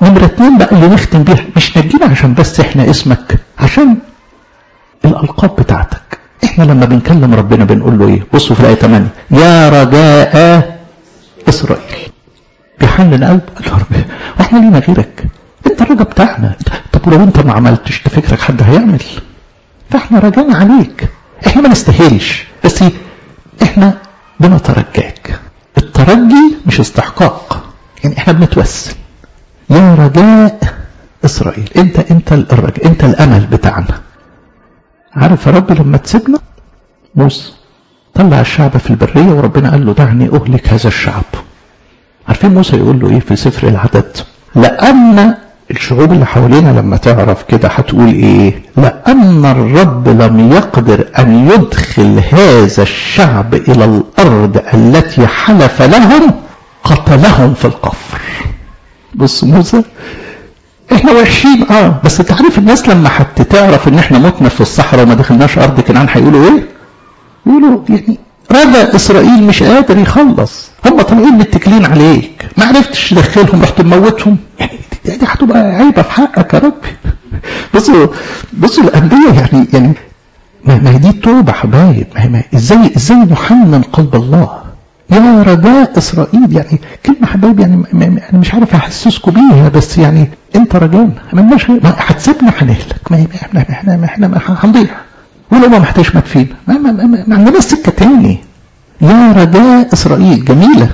نمرة اتنين بقى اللي نختم بيها مش نجينا عشان بس احنا اسمك عشان الألقاب بتاعتك احنا لما بنكلم ربنا بنقول له ايه بصوا في الآية 8 يا رجاء إسرائيل بيحنن قلب قال له رب واحنا لينا غيرك انت الرجاء بتاعنا طب ولو انت ما عملتش تفكرك حد هيعمل فاحنا رجعنا عليك احنا ما نستاهلش بس احنا بنترجاك الترجي مش استحقاق يعني احنا بنتوسل يا رجاء اسرائيل انت انت الرجاء انت الامل بتاعنا عارف يا رب لما تسيبنا موسى طلع الشعب في البرية وربنا قال له دعني أهلك هذا الشعب عارفين موسى يقول له ايه في سفر العدد لأن الشعوب اللي حوالينا لما تعرف كده هتقول ايه لأن الرب لم يقدر أن يدخل هذا الشعب إلى الأرض التي حلف لهم قتلهم في القفر بص موسى احنا وحشين اه بس انت عارف الناس لما حتى تعرف ان احنا متنا في الصحراء وما دخلناش ارض كنعان هيقولوا ايه يقولوا يعني رجا اسرائيل مش قادر يخلص هم طالعين متكلين عليك ما عرفتش تدخلهم رحت تموتهم يعني دي هتبقى عيبه في حقك يا ربي بصوا بصوا الانبياء يعني يعني ما هي دي التوبه حبايب ما هي ما ازاي ازاي نحنن قلب الله يا رجاء اسرائيل يعني كلمه حبايب يعني انا مش عارف احسسكم بيها بس يعني انت رجانا ما لناش هتسيبنا هنهلك ما احنا احنا احنا هنضيع ولو ما محتاج مات فينا ما, ما, ما, ما عندناش سكه تاني يا رجاء اسرائيل جميله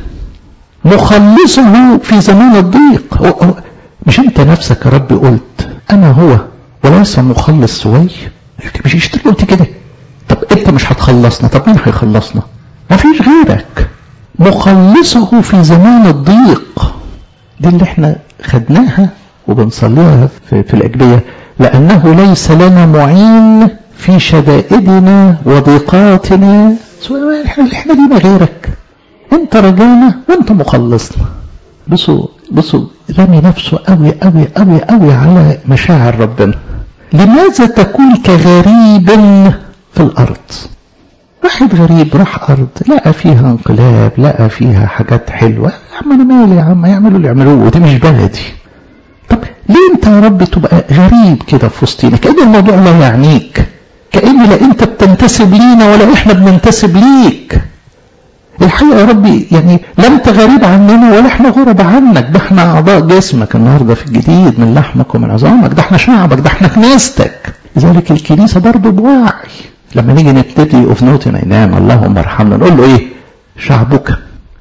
مخلصه في زمان الضيق هو هو مش انت نفسك يا رب قلت انا هو وليس مخلص سوي مش اشتري قلت كده طب انت مش هتخلصنا طب مين هيخلصنا ما فيش غيرك مخلصه في زمان الضيق دي اللي احنا خدناها وبنصليها في, في الأجبية لأنه ليس لنا معين في شدائدنا وضيقاتنا احنا لينا غيرك انت رجانا وانت مخلصنا بصوا بصوا رمي نفسه قوي قوي قوي قوي على مشاعر ربنا لماذا تكون كغريب في الأرض واحد غريب راح أرض لقى فيها انقلاب لقى فيها حاجات حلوة يا عم أنا مالي يا عم يعملوا اللي يعملوه ودي مش بلدي طب ليه أنت يا رب تبقى غريب كده في وسطينا كأن الموضوع لا يعنيك كأن لا أنت بتنتسب لينا ولا إحنا بننتسب ليك الحقيقة يا ربي يعني لا أنت غريب عننا ولا إحنا غرب عنك ده إحنا أعضاء جسمك النهاردة في الجديد من لحمك ومن عظامك ده إحنا شعبك ده إحنا كنيستك لذلك الكنيسة برضه بوعي لما نيجي نبتدي اوف نوت نينام اللهم ارحمنا نقول له ايه شعبك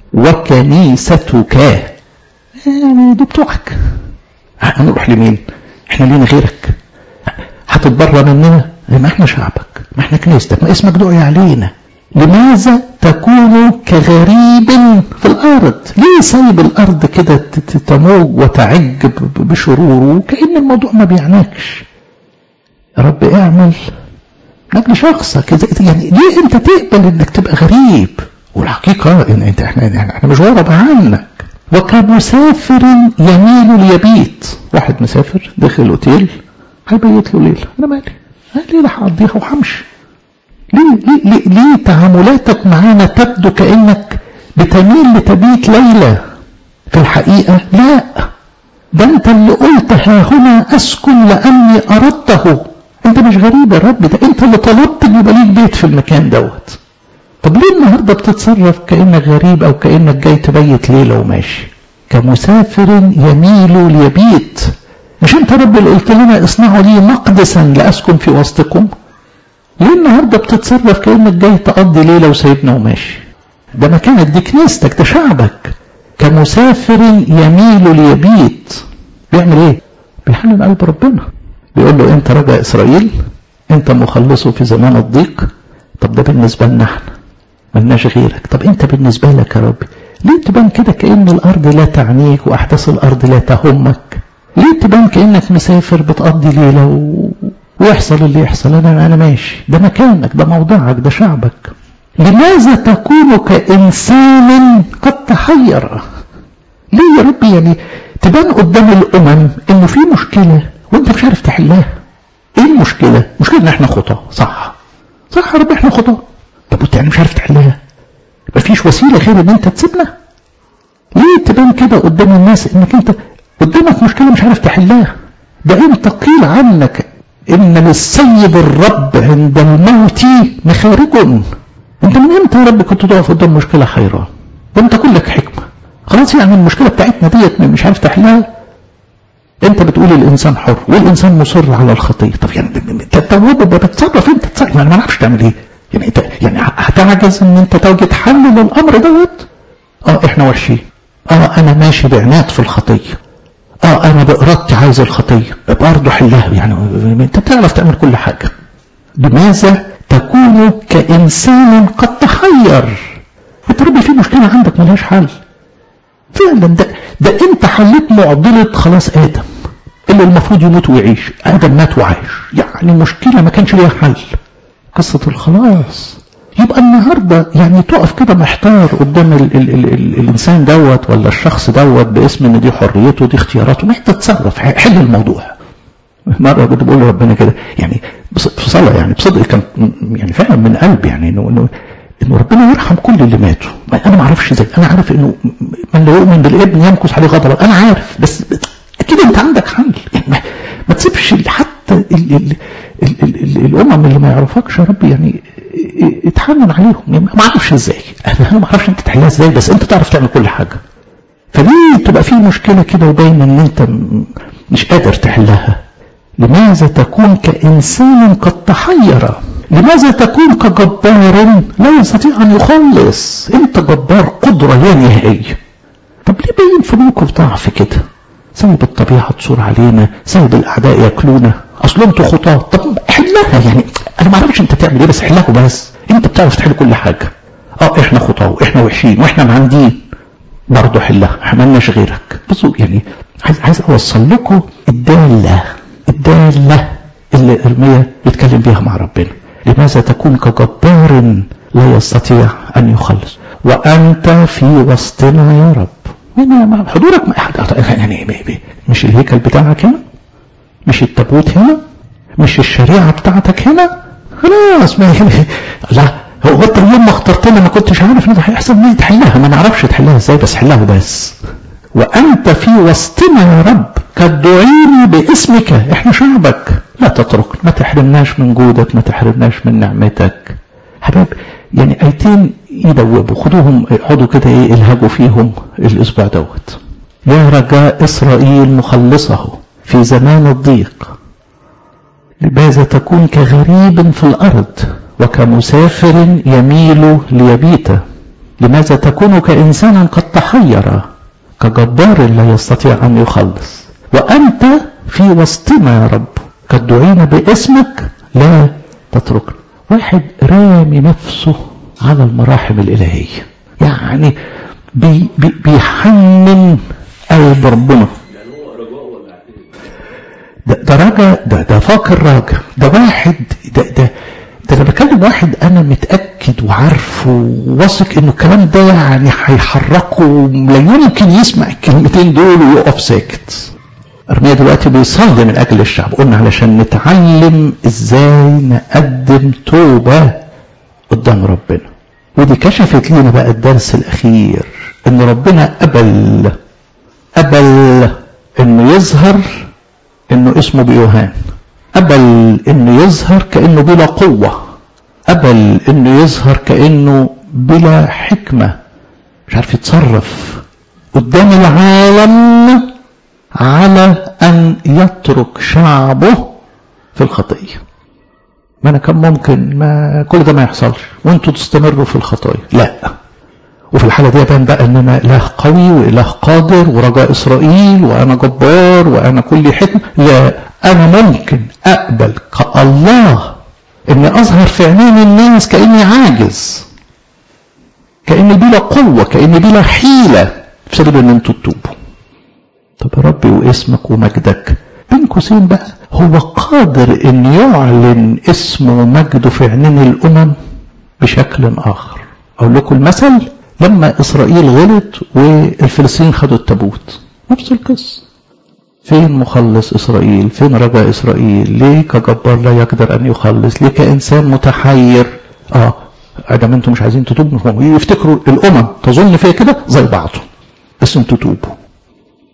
وكنيستك يعني دول بتوعك هنروح لمين احنا لينا غيرك هتتبرى مننا ما احنا شعبك ما احنا كنيستك ما اسمك دعي علينا لماذا تكون كغريب في الارض ليه سايب الارض كده تموج وتعج بشروره كأن الموضوع ما بيعناكش يا رب اعمل لاجل شخصك يعني ليه انت تقبل انك تبقى غريب والحقيقة ان انت احنا, احنا مش غرب عنك وكمسافر يميل ليبيت واحد مسافر دخل اوتيل هيبيت له ليلة انا مالي ليلة هقضيها وهمشي ليه, ليه, ليه, ليه تعاملاتك معانا تبدو كأنك بتميل لتبيت ليلة في الحقيقة لا ده انت اللي قلت ها هنا اسكن لاني اردته انت مش غريب يا رب ده انت اللي طلبت ان يبقى ليك بيت في المكان دوت طب ليه النهارده بتتصرف كانك غريب او كانك جاي تبيت ليله وماشي كمسافر يميل ليبيت مش انت رب اللي قلت لنا اصنعوا لي مقدسا لاسكن في وسطكم ليه النهارده بتتصرف كانك جاي تقضي ليله وسايبنا وماشي ده مكانك دي كنيستك ده شعبك كمسافر يميل ليبيت بيعمل ايه بيحنن قلب ربنا بيقول له انت رجا اسرائيل انت مخلصه في زمان الضيق طب ده بالنسبه لنا احنا ملناش غيرك طب انت بالنسبه لك يا رب ليه تبان كده كأن الارض لا تعنيك واحداث الارض لا تهمك ليه تبان كأنك مسافر بتقضي ليله و... ويحصل اللي يحصل انا انا ماشي ده مكانك ده موضعك ده شعبك لماذا تكون كإنسان قد تحير ليه يا رب يعني تبان قدام الأمم إنه في مشكلة وانت مش عارف تحلها ايه المشكلة مشكلة ان احنا خطاة صح صح يا رب احنا خطاة طب وانت يعني مش عارف تحلها مفيش وسيلة غير ان انت تسيبنا ليه تبان كده قدام الناس انك انت قدامك مشكلة مش عارف تحلها ده انت قيل عنك ان للسيد الرب عند الموت مخارج انت من امتى يا رب كنت تقف قدام مشكلة حيران ده انت كلك حكمة خلاص يعني المشكلة بتاعتنا ديت مش عارف تحلها انت بتقول الانسان حر والانسان مصر على الخطيه طب يعني تتوب بتتصرف انت تتصرف يعني ما نعرفش تعمل ايه يعني انت يعني هتعجز ان انت توجد حل للامر دوت اه احنا وحشين اه انا ماشي بعناد في الخطيه اه انا بارادتي عايز الخطيه برضه حلها يعني انت بتعرف تعمل كل حاجه لماذا تكون كانسان قد تحير انت ربي في مشكله عندك ملهاش حل فعلا ده ده انت حليت معضله خلاص ادم اللي المفروض يموت ويعيش ادم مات وعايش يعني مشكله ما كانش ليها حل قصه الخلاص يبقى النهارده يعني تقف كده محتار قدام ال ال ال ال الانسان دوت ولا الشخص دوت باسم ان دي حريته دي اختياراته محتاج تتصرف حل الموضوع مره كنت بقول لربنا كده يعني في صلاه يعني بصدق كان يعني فعلا من قلب يعني انه انه انه ربنا يرحم كل اللي ماتوا انا ما اعرفش ازاي انا عارف انه من لا يؤمن بالابن يمكث عليه غضب انا عارف بس اكيد انت عندك حل يعني ما, ما تسيبش حتى ال ال ال ال ال ال الامم اللي ما يعرفكش يا رب يعني اتحنن عليهم يعني ما اعرفش ازاي انا ما اعرفش انت تحلها ازاي بس انت تعرف تعمل كل حاجه فليه تبقى في مشكله كده وباين ان انت مش قادر تحلها لماذا تكون كانسان قد تحير لماذا تكون كجبار لا يستطيع ان يخلص انت جبار قدره لا نهائيه طب ليه باين في موقف ضعف كده سايب الطبيعه تصور علينا سايب الاعداء ياكلونا اصل انتوا خطاه طب حلها يعني انا ما اعرفش انت تعمل ايه بس حلها بس انت بتعرف تحل كل حاجه اه احنا خطاه واحنا وحشين واحنا معندين برضه حلها احنا مالناش غيرك بصوا يعني عايز عايز اوصل لكم الداله الداله اللي ارميا بيتكلم بيها مع ربنا لماذا تكون كجبار لا يستطيع ان يخلص وانت في وسطنا يا رب حضورك يعني مش الهيكل بتاعك هنا مش التابوت هنا مش الشريعه بتاعتك هنا خلاص ما لا هو انت يوم ما اخترتنا ما كنتش عارف ان ده هيحصل ما تحلها ما نعرفش تحلها ازاي بس حلها بس وانت في وسطنا يا رب قد دعيني باسمك احنا شعبك لا تترك ما تحرمناش من جودك ما تحرمناش من نعمتك حباب يعني ايتين يدوبوا خدوهم اقعدوا كده ايه الهجوا فيهم الاسبوع دوت يا رجاء اسرائيل مخلصه في زمان الضيق لماذا تكون كغريب في الارض وكمسافر يميل ليبيت لماذا تكون كانسان قد تحير كجبار لا يستطيع ان يخلص وانت في وسطنا يا رب قد دعينا باسمك لا تتركنا واحد رامي نفسه على المراحم الإلهية يعني بي بي بيحنن قلب ربنا ده, ده راجع ده ده فاكر راجع ده واحد ده ده ده انا بكلم واحد انا متاكد وعارفه وواثق انه الكلام ده يعني هيحركه لا يمكن يسمع الكلمتين دول ويقف ساكت ارميا دلوقتي بيصلي من اجل الشعب قلنا علشان نتعلم ازاي نقدم توبه قدام ربنا ودي كشفت لنا بقى الدرس الاخير ان ربنا قبل قبل انه يظهر انه اسمه بيوهان قبل انه يظهر كانه بلا قوه قبل انه يظهر كانه بلا حكمه مش عارف يتصرف قدام العالم على ان يترك شعبه في الخطيه ما انا كان ممكن ما كل ده ما يحصلش وانتوا تستمروا في الخطايا لا وفي الحالة دي بان بقى ان انا اله قوي واله قادر ورجاء اسرائيل وانا جبار وانا كل حكم لا انا ممكن اقبل كالله اني اظهر في عينين الناس كاني عاجز كاني بلا قوة كاني بلا حيلة بسبب ان انتوا تتوبوا طب يا ربي واسمك ومجدك بين قوسين بقى هو قادر ان يعلن اسمه ومجده في عينين الامم بشكل اخر اقول لكم المثل لما اسرائيل غلط والفلسطينيين خدوا التابوت نفس القصه فين مخلص اسرائيل فين رجاء اسرائيل ليه كجبار لا يقدر ان يخلص ليه كانسان متحير اه ادم انتم مش عايزين تتوبوا يفتكروا الامم تظن فيها كده زي بعضه بس انتوا توبوا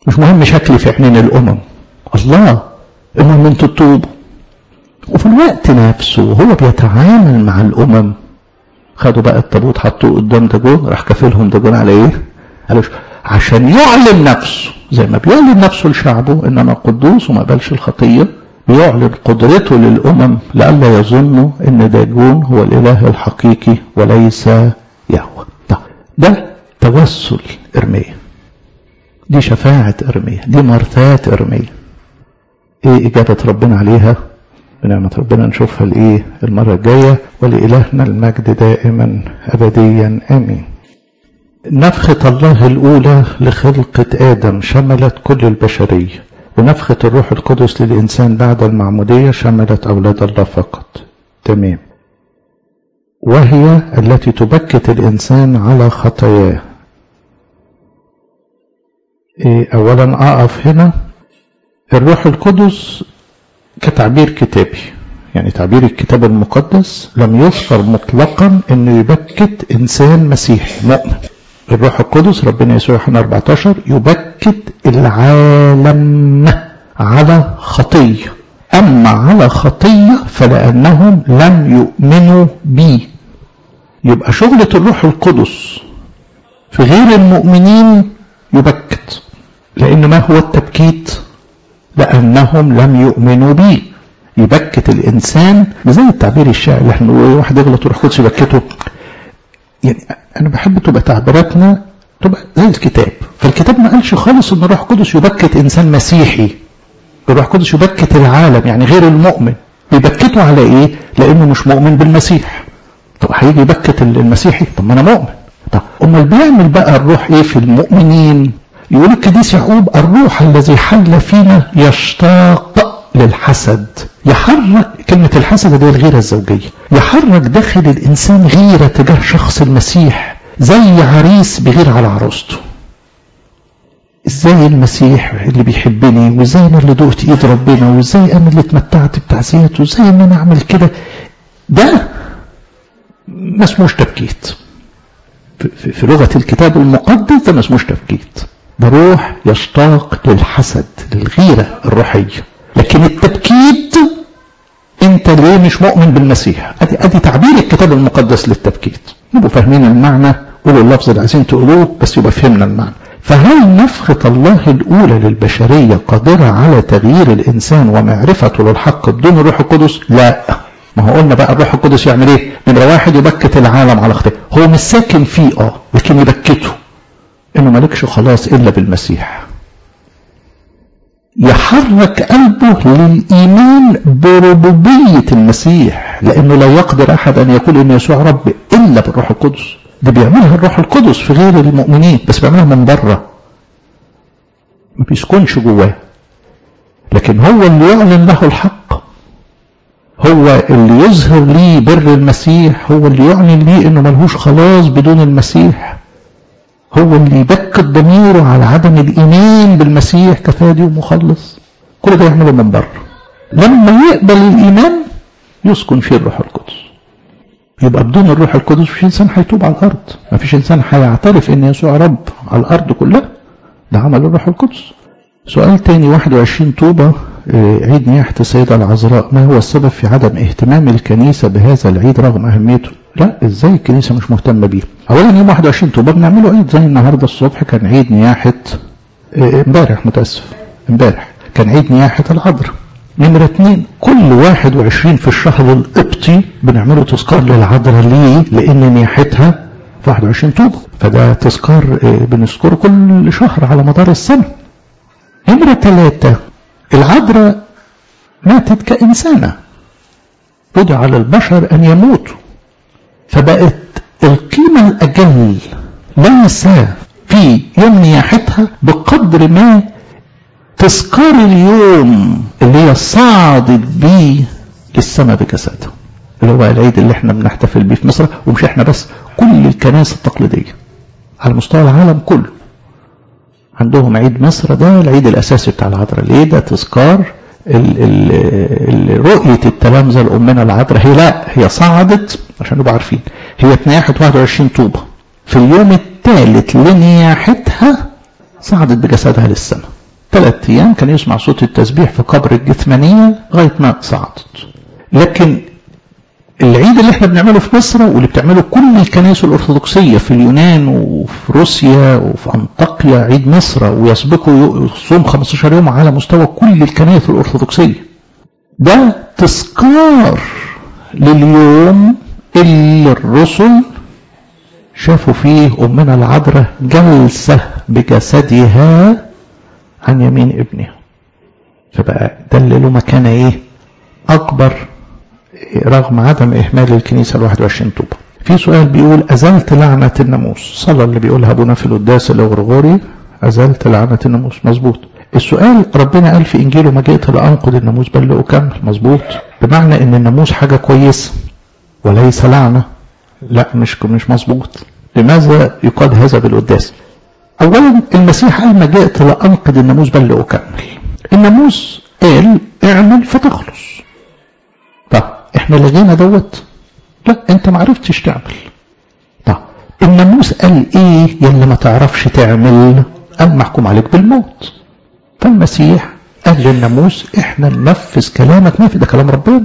مش مهم شكلي في عينين الأمم الله المهم انتوا تتوبوا وفي الوقت نفسه وهو بيتعامل مع الأمم خدوا بقى التابوت حطوه قدام داجون راح كافلهم داجون على ايه؟ قالوا عشان يعلن نفسه زي ما بيعلن نفسه لشعبه ان انا قدوس وما قبلش الخطيه بيعلن قدرته للامم لئلا يظنوا ان داجون هو الاله الحقيقي وليس يهوه ده توسل ارميه دي شفاعة ارميه دي مرثات ارميه ايه اجابة ربنا عليها بنعمة ربنا نشوفها الايه المرة الجاية ولإلهنا المجد دائما أبديا آمين نفخة الله الأولى لخلقة آدم شملت كل البشرية ونفخة الروح القدس للإنسان بعد المعمودية شملت أولاد الله فقط تمام وهي التي تبكت الإنسان على خطاياه إيه أولا أقف هنا الروح القدس كتعبير كتابي يعني تعبير الكتاب المقدس لم يذكر مطلقا انه يبكت انسان مسيحي مؤمن الروح القدس ربنا يسوع يوحنا 14 يبكت العالم على خطيه اما على خطيه فلانهم لم يؤمنوا بي يبقى شغله الروح القدس في غير المؤمنين يبكت لان ما هو التبكيت لانهم لم يؤمنوا بي يبكت الانسان زي التعبير الشائع اللي احنا بنقول واحد يغلط ويروح قدس يبكته يعني انا بحب تبقى تعبيراتنا تبقى زي الكتاب فالكتاب ما قالش خالص ان الروح القدس يبكت انسان مسيحي الروح القدس يبكت العالم يعني غير المؤمن بيبكته على ايه لانه مش مؤمن بالمسيح طب هيجي يبكت المسيحي طب ما انا مؤمن طب امال بيعمل بقى الروح ايه في المؤمنين يقول القديس يعقوب الروح الذي حل فينا يشتاق للحسد يحرك كلمة الحسد دي الغيرة الزوجية يحرك داخل الإنسان غيرة تجاه شخص المسيح زي عريس بغير على عروسته ازاي المسيح اللي بيحبني وازاي انا اللي دقت ايد ربنا وازاي انا اللي اتمتعت بتعزيته وازاي ان انا اعمل كده ده ما اسموش تبكيت في, في لغة الكتاب المقدس ده ما اسموش تبكيت ده روح يشتاق للحسد للغيرة الروحية لكن التبكيت انت ليه مش مؤمن بالمسيح ادي ادي تعبير الكتاب المقدس للتبكيت نبقوا فاهمين المعنى قولوا اللفظ اللي عايزين تقولوه بس يبقى فهمنا المعنى فهل نفخة الله الأولى للبشرية قادرة على تغيير الإنسان ومعرفته للحق بدون الروح القدس؟ لا ما هو قلنا بقى الروح القدس يعمل ايه؟ نمرة واحد يبكت العالم على خطيه هو مش ساكن فيه اه لكن يبكته انه مالكش خلاص الا بالمسيح يحرك قلبه للإيمان بربوبية المسيح لأنه لا يقدر أحد أن يقول إن يسوع رب إلا بالروح القدس ده بيعملها الروح القدس في غير المؤمنين بس بيعملها من بره ما بيسكنش جواه لكن هو اللي يعلن له الحق هو اللي يظهر ليه بر المسيح هو اللي يعلن ليه انه ملهوش خلاص بدون المسيح هو اللي يبكت ضميره على عدم الايمان بالمسيح كفادي ومخلص كل ده يعمله من بره لما يقبل الايمان يسكن فيه الروح القدس يبقى بدون الروح القدس مفيش انسان هيتوب على الارض مفيش انسان هيعترف ان يسوع رب على الارض كلها ده عمل الروح القدس سؤال تاني 21 طوبة عيد نياحة السيدة العذراء ما هو السبب في عدم اهتمام الكنيسة بهذا العيد رغم أهميته لا ازاي الكنيسة مش مهتمة بيه اولا يوم 21 طوبة بنعمله عيد زي النهاردة الصبح كان عيد نياحة امبارح متأسف امبارح كان عيد نياحة العذراء نمرة اتنين كل 21 في الشهر القبطي بنعمله تذكار للعذراء ليه؟ لأن نياحتها في 21 طوبة فده تذكار بنذكره كل شهر على مدار السنة نمرة ثلاثة العذراء ماتت كإنسانة وضع على البشر أن يموتوا فبقت القيمة الأجل ليس في يوم نياحتها بقدر ما تذكار اليوم اللي هي صعدت بيه للسماء بجسدها اللي هو العيد اللي احنا بنحتفل بيه في مصر ومش احنا بس كل الكنائس التقليدية على مستوى العالم كله عندهم عيد مصر ده العيد الأساسي بتاع العذراء ليه ده تذكار ال ال رؤية التلامذة لأمنا العذراء هي لا هي صعدت عشان نبقى عارفين هي اتنياحت 21 طوبة في اليوم الثالث لنياحتها صعدت بجسدها للسماء ثلاث أيام كان يسمع صوت التسبيح في قبر الجثمانية لغاية ما صعدت لكن العيد اللي احنا بنعمله في مصر واللي بتعمله كل الكنائس الأرثوذكسية في اليونان وفي روسيا وفي أنطاكيا عيد مصر ويسبقوا صوم 15 يوم على مستوى كل الكنائس الأرثوذكسية ده تذكار لليوم اللي الرسل شافوا فيه أمنا العذراء جلسة بجسدها عن يمين ابنها فبقى ده اللي له مكانة ايه أكبر رغم عدم إهمال الكنيسة ال 21 طوبة في سؤال بيقول أزلت لعنة الناموس صلى اللي بيقولها أبونا في القداس الأغرغوري أزلت لعنة الناموس مظبوط السؤال ربنا قال في إنجيله ما جئت لأنقض الناموس بل لأكمل مظبوط بمعنى إن الناموس حاجة كويسة وليس لعنة لا مش مش مظبوط لماذا يقال هذا بالقداس أولا المسيح قال ما جئت لأنقض الناموس بل لأكمل الناموس قال اعمل فتخلص طب احنا لغينا دوت لا انت ما عرفتش تعمل طب الناموس قال ايه يلي ما تعرفش تعمل قال محكوم عليك بالموت فالمسيح قال للناموس احنا ننفذ كلامك نفذ ده كلام ربنا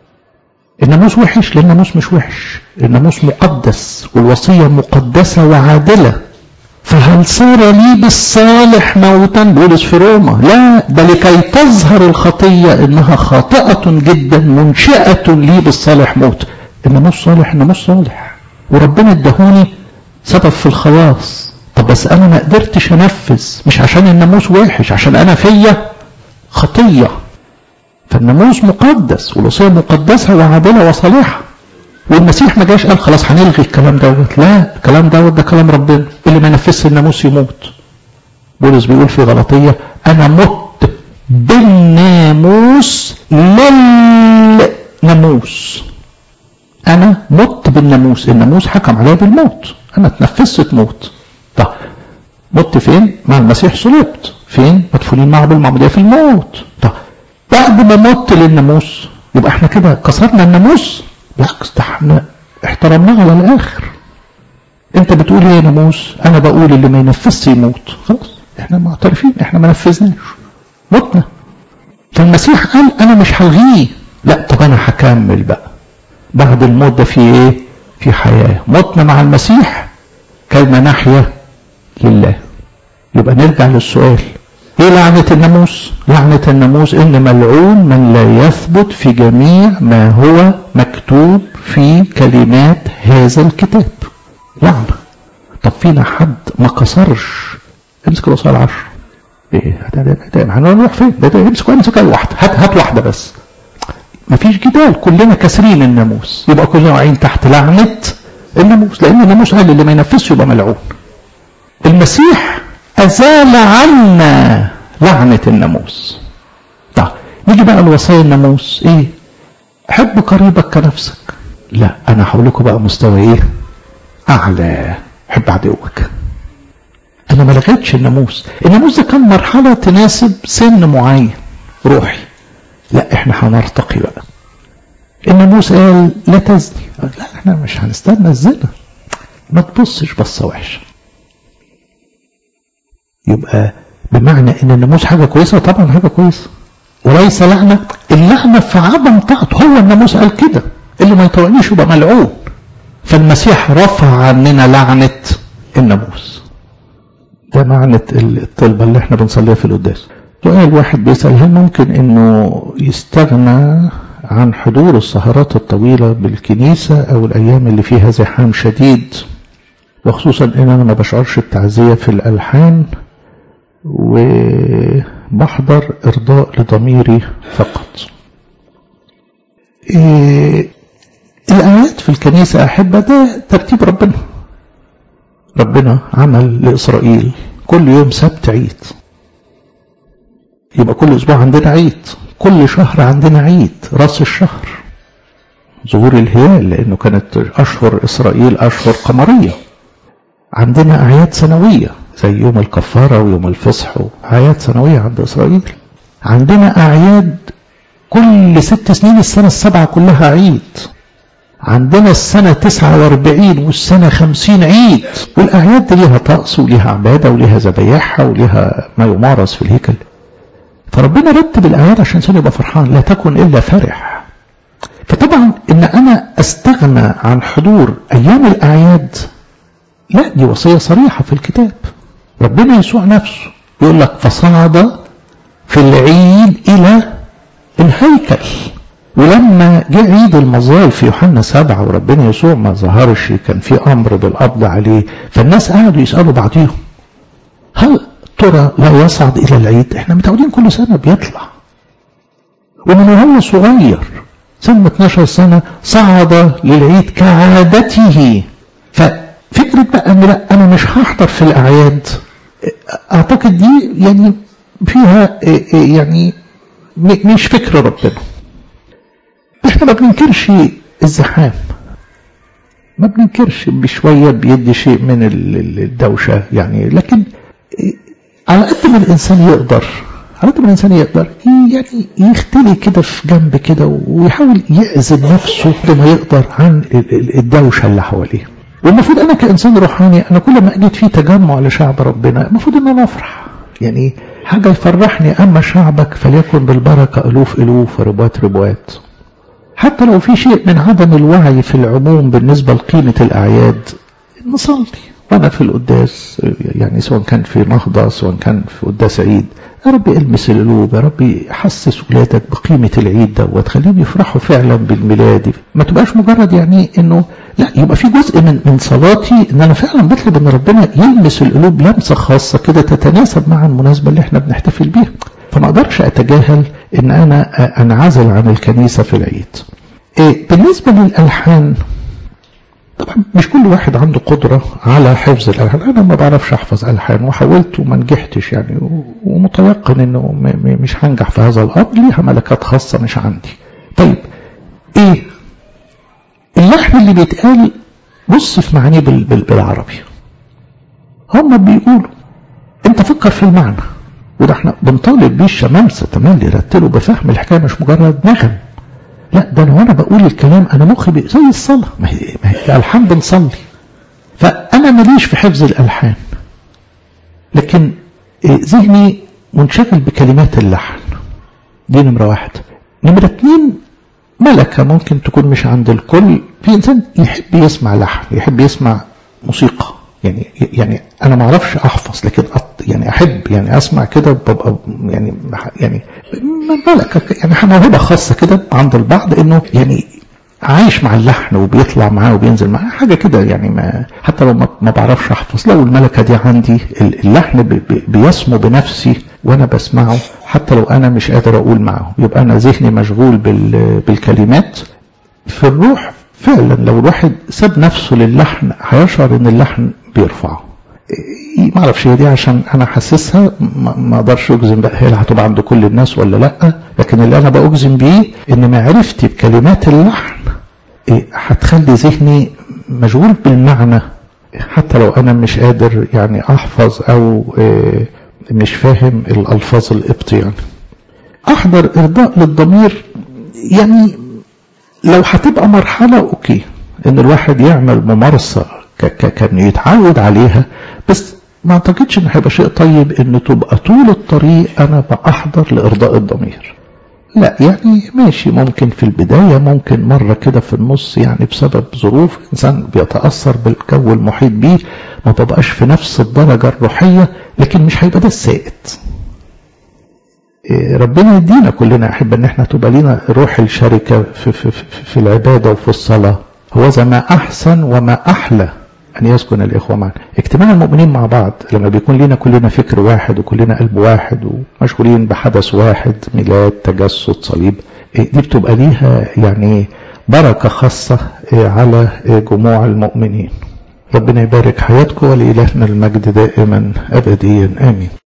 الناموس وحش لان الناموس مش وحش الناموس مقدس والوصيه مقدسه وعادله فهل صار لي بالصالح موتا بولس في روما لا ده لكي تظهر الخطية انها خاطئة جدا منشئة لي بالصالح موت الناموس صالح الناموس صالح وربنا ادهوني سبب في الخلاص طب بس انا ما قدرتش انفذ مش عشان الناموس وحش عشان انا فيا خطية فالناموس مقدس والوصية مقدسة وعادلة وصالحة والمسيح ما جاش قال خلاص هنلغي الكلام دوت لا الكلام دوت ده كلام ربنا اللي ما نفذش الناموس يموت بولس بيقول في غلطية انا مت بالناموس للناموس انا مت بالناموس الناموس حكم عليا بالموت انا اتنفست موت طب مت فين مع المسيح صلبت فين مدفونين معه بالمعمودية في الموت طب بعد ما مت للناموس يبقى احنا كده كسرنا الناموس بالعكس ده احنا احترمناه على الاخر انت بتقول ايه يا ناموس انا بقول اللي ما ينفذش يموت خلاص احنا معترفين احنا ما نفذناش متنا فالمسيح قال انا مش هلغيه لا طب انا هكمل بقى بعد الموت ده في ايه في حياه متنا مع المسيح كيما نحيا لله يبقى نرجع للسؤال ايه لعنة الناموس لعنة الناموس ان ملعون من لا يثبت في جميع ما هو مكتوب في كلمات هذا الكتاب لعنة طب فينا حد ما كسرش امسك الوصايا العشر ايه هنروح فين امسك امسك واحدة هات هات واحدة بس مفيش جدال كلنا كاسرين الناموس يبقى كلنا واقعين تحت لعنة الناموس لان الناموس قال اللي ما ينفذش يبقى ملعون المسيح أزال عنا لعنة الناموس طيب نيجي بقى لوصايا الناموس ايه حب قريبك كنفسك لا انا هقول لكم بقى مستوى ايه اعلى حب عدوك انا ما لغيتش الناموس الناموس ده كان مرحلة تناسب سن معين روحي لا احنا هنرتقي بقى الناموس قال لا تزني لا احنا مش هنستنى الزنا ما تبصش بصة وحشة يبقى بمعنى ان الناموس حاجة كويسة طبعا حاجة كويسة وليس لعنة اللعنة في عدم طاعته هو الناموس قال كده اللي ما يطوعنيش يبقى ملعون فالمسيح رفع عننا لعنة الناموس ده معنى الطلبة اللي احنا بنصليها في القداس سؤال واحد بيسأل هل ممكن انه يستغنى عن حضور السهرات الطويلة بالكنيسة او الايام اللي فيها زحام شديد وخصوصا ان انا ما بشعرش بتعزية في الالحان وبحضر ارضاء لضميري فقط إيه الايات في الكنيسة احبة ده ترتيب ربنا ربنا عمل لاسرائيل كل يوم سبت عيد يبقى كل اسبوع عندنا عيد كل شهر عندنا عيد راس الشهر ظهور الهلال لانه كانت اشهر اسرائيل اشهر قمريه عندنا اعياد سنويه زي يوم الكفاره ويوم الفصح اعياد سنويه عند اسرائيل عندنا اعياد كل ست سنين السنه السبعه كلها عيد عندنا السنة 49 والسنة 50 عيد والأعياد دي ليها طقس وليها عبادة وليها ذبايحها وليها ما يمارس في الهيكل فربنا رتب الأعياد عشان الإنسان يبقى فرحان لا تكن إلا فرح فطبعا إن أنا أستغنى عن حضور أيام الأعياد لا دي وصية صريحة في الكتاب ربنا يسوع نفسه يقول لك فصعد في العيد إلى الهيكل ولما جه عيد المظال في يوحنا سبعة وربنا يسوع ما ظهرش كان في أمر بالقبض عليه فالناس قعدوا يسألوا بعضيهم هل ترى لا يصعد إلى العيد احنا متعودين كل سنة بيطلع ومن وهو صغير سنة 12 سنة صعد للعيد كعادته ففكرة بقى ان لا انا مش هحضر في الاعياد اعتقد دي يعني فيها يعني مش فكر ربنا احنا ما بننكرش الزحام ما بننكرش بشوية بيدي شيء من الدوشة يعني لكن على قد ما الإنسان يقدر على قد ما الإنسان يقدر يعني يختلي كده في جنب كده ويحاول يعزل نفسه قد ما يقدر عن الدوشة اللي حواليه والمفروض أنا كإنسان روحاني أنا كل ما أجد فيه تجمع لشعب ربنا المفروض أن أنا أفرح يعني حاجة يفرحني أما شعبك فليكن بالبركة ألوف ألوف وربوات ربوات حتى لو في شيء من عدم الوعي في العموم بالنسبة لقيمة الأعياد نصلي وأنا في القداس يعني سواء كان في نهضة سواء كان في قداس عيد يا رب المس القلوب يا رب حسس ولادك بقيمة العيد ده وتخليهم يفرحوا فعلا بالميلاد ما تبقاش مجرد يعني انه لا يبقى في جزء من من صلاتي ان انا فعلا بطلب ان ربنا يلمس القلوب لمسة خاصة كده تتناسب مع المناسبة اللي احنا بنحتفل بيها فما اقدرش اتجاهل ان انا انعزل عن الكنيسة في العيد إيه بالنسبة للألحان طبعا مش كل واحد عنده قدرة على حفظ الألحان أنا ما بعرفش أحفظ ألحان وحاولت وما نجحتش يعني ومتيقن إنه مش هنجح في هذا الأمر ليها ملكات خاصة مش عندي طيب إيه اللحن اللي بيتقال بص في معانيه بالعربي هم بيقولوا انت فكر في المعنى وده احنا بنطالب بيه الشمامسة تمام يرتلوا بفهم الحكاية مش مجرد نغم لا ده انا وانا بقول الكلام انا مخي زي الصلاة ما هي, ما هي الالحان بنصلي فانا ماليش في حفظ الالحان لكن ذهني منشغل بكلمات اللحن دي نمرة واحد نمرة اتنين ملكة ممكن تكون مش عند الكل في انسان يحب يسمع لحن يحب يسمع موسيقى يعني يعني انا ما اعرفش احفظ لكن يعني احب يعني اسمع كده ببقى يعني يعني ملكه يعني موهبه خاصه كده عند البعض انه يعني عايش مع اللحن وبيطلع معاه وبينزل معاه حاجه كده يعني ما حتى لو ما بعرفش احفظ لو الملكه دي عندي اللحن بيسمو بنفسي وانا بسمعه حتى لو انا مش قادر اقول معه يبقى انا ذهني مشغول بالكلمات في الروح فعلا لو الواحد ساب نفسه للحن هيشعر ان اللحن بيرفعه ما اعرفش هي دي عشان انا حاسسها ما اقدرش اجزم بقى هي هتبقى عند كل الناس ولا لا لكن اللي انا بأجزم بيه ان معرفتي بكلمات اللحن هتخلي ذهني مشغول بالمعنى حتى لو انا مش قادر يعني احفظ او مش فاهم الالفاظ القبط يعني احضر ارضاء للضمير يعني لو هتبقى مرحلة اوكي ان الواحد يعمل ممارسة كان يتعود عليها بس ما اعتقدش ان هيبقى شيء طيب ان تبقى طول الطريق انا بأحضر لارضاء الضمير لا يعني ماشي ممكن في البداية ممكن مرة كده في النص يعني بسبب ظروف إنسان بيتأثر بالجو المحيط بيه ما ببقاش في نفس الدرجة الروحية لكن مش هيبقى ده السائد ربنا يدينا كلنا أحب أن احنا تبقى لنا روح الشركة في, في, في, في العبادة وفي الصلاة هو ما أحسن وما أحلى أن يسكن الإخوة معا اجتماع المؤمنين مع بعض لما بيكون لنا كلنا فكر واحد وكلنا قلب واحد ومشغولين بحدث واحد ميلاد تجسد صليب دي بتبقى ليها يعني بركة خاصة على جموع المؤمنين ربنا يبارك حياتكم ولإلهنا المجد دائما أبديا آمين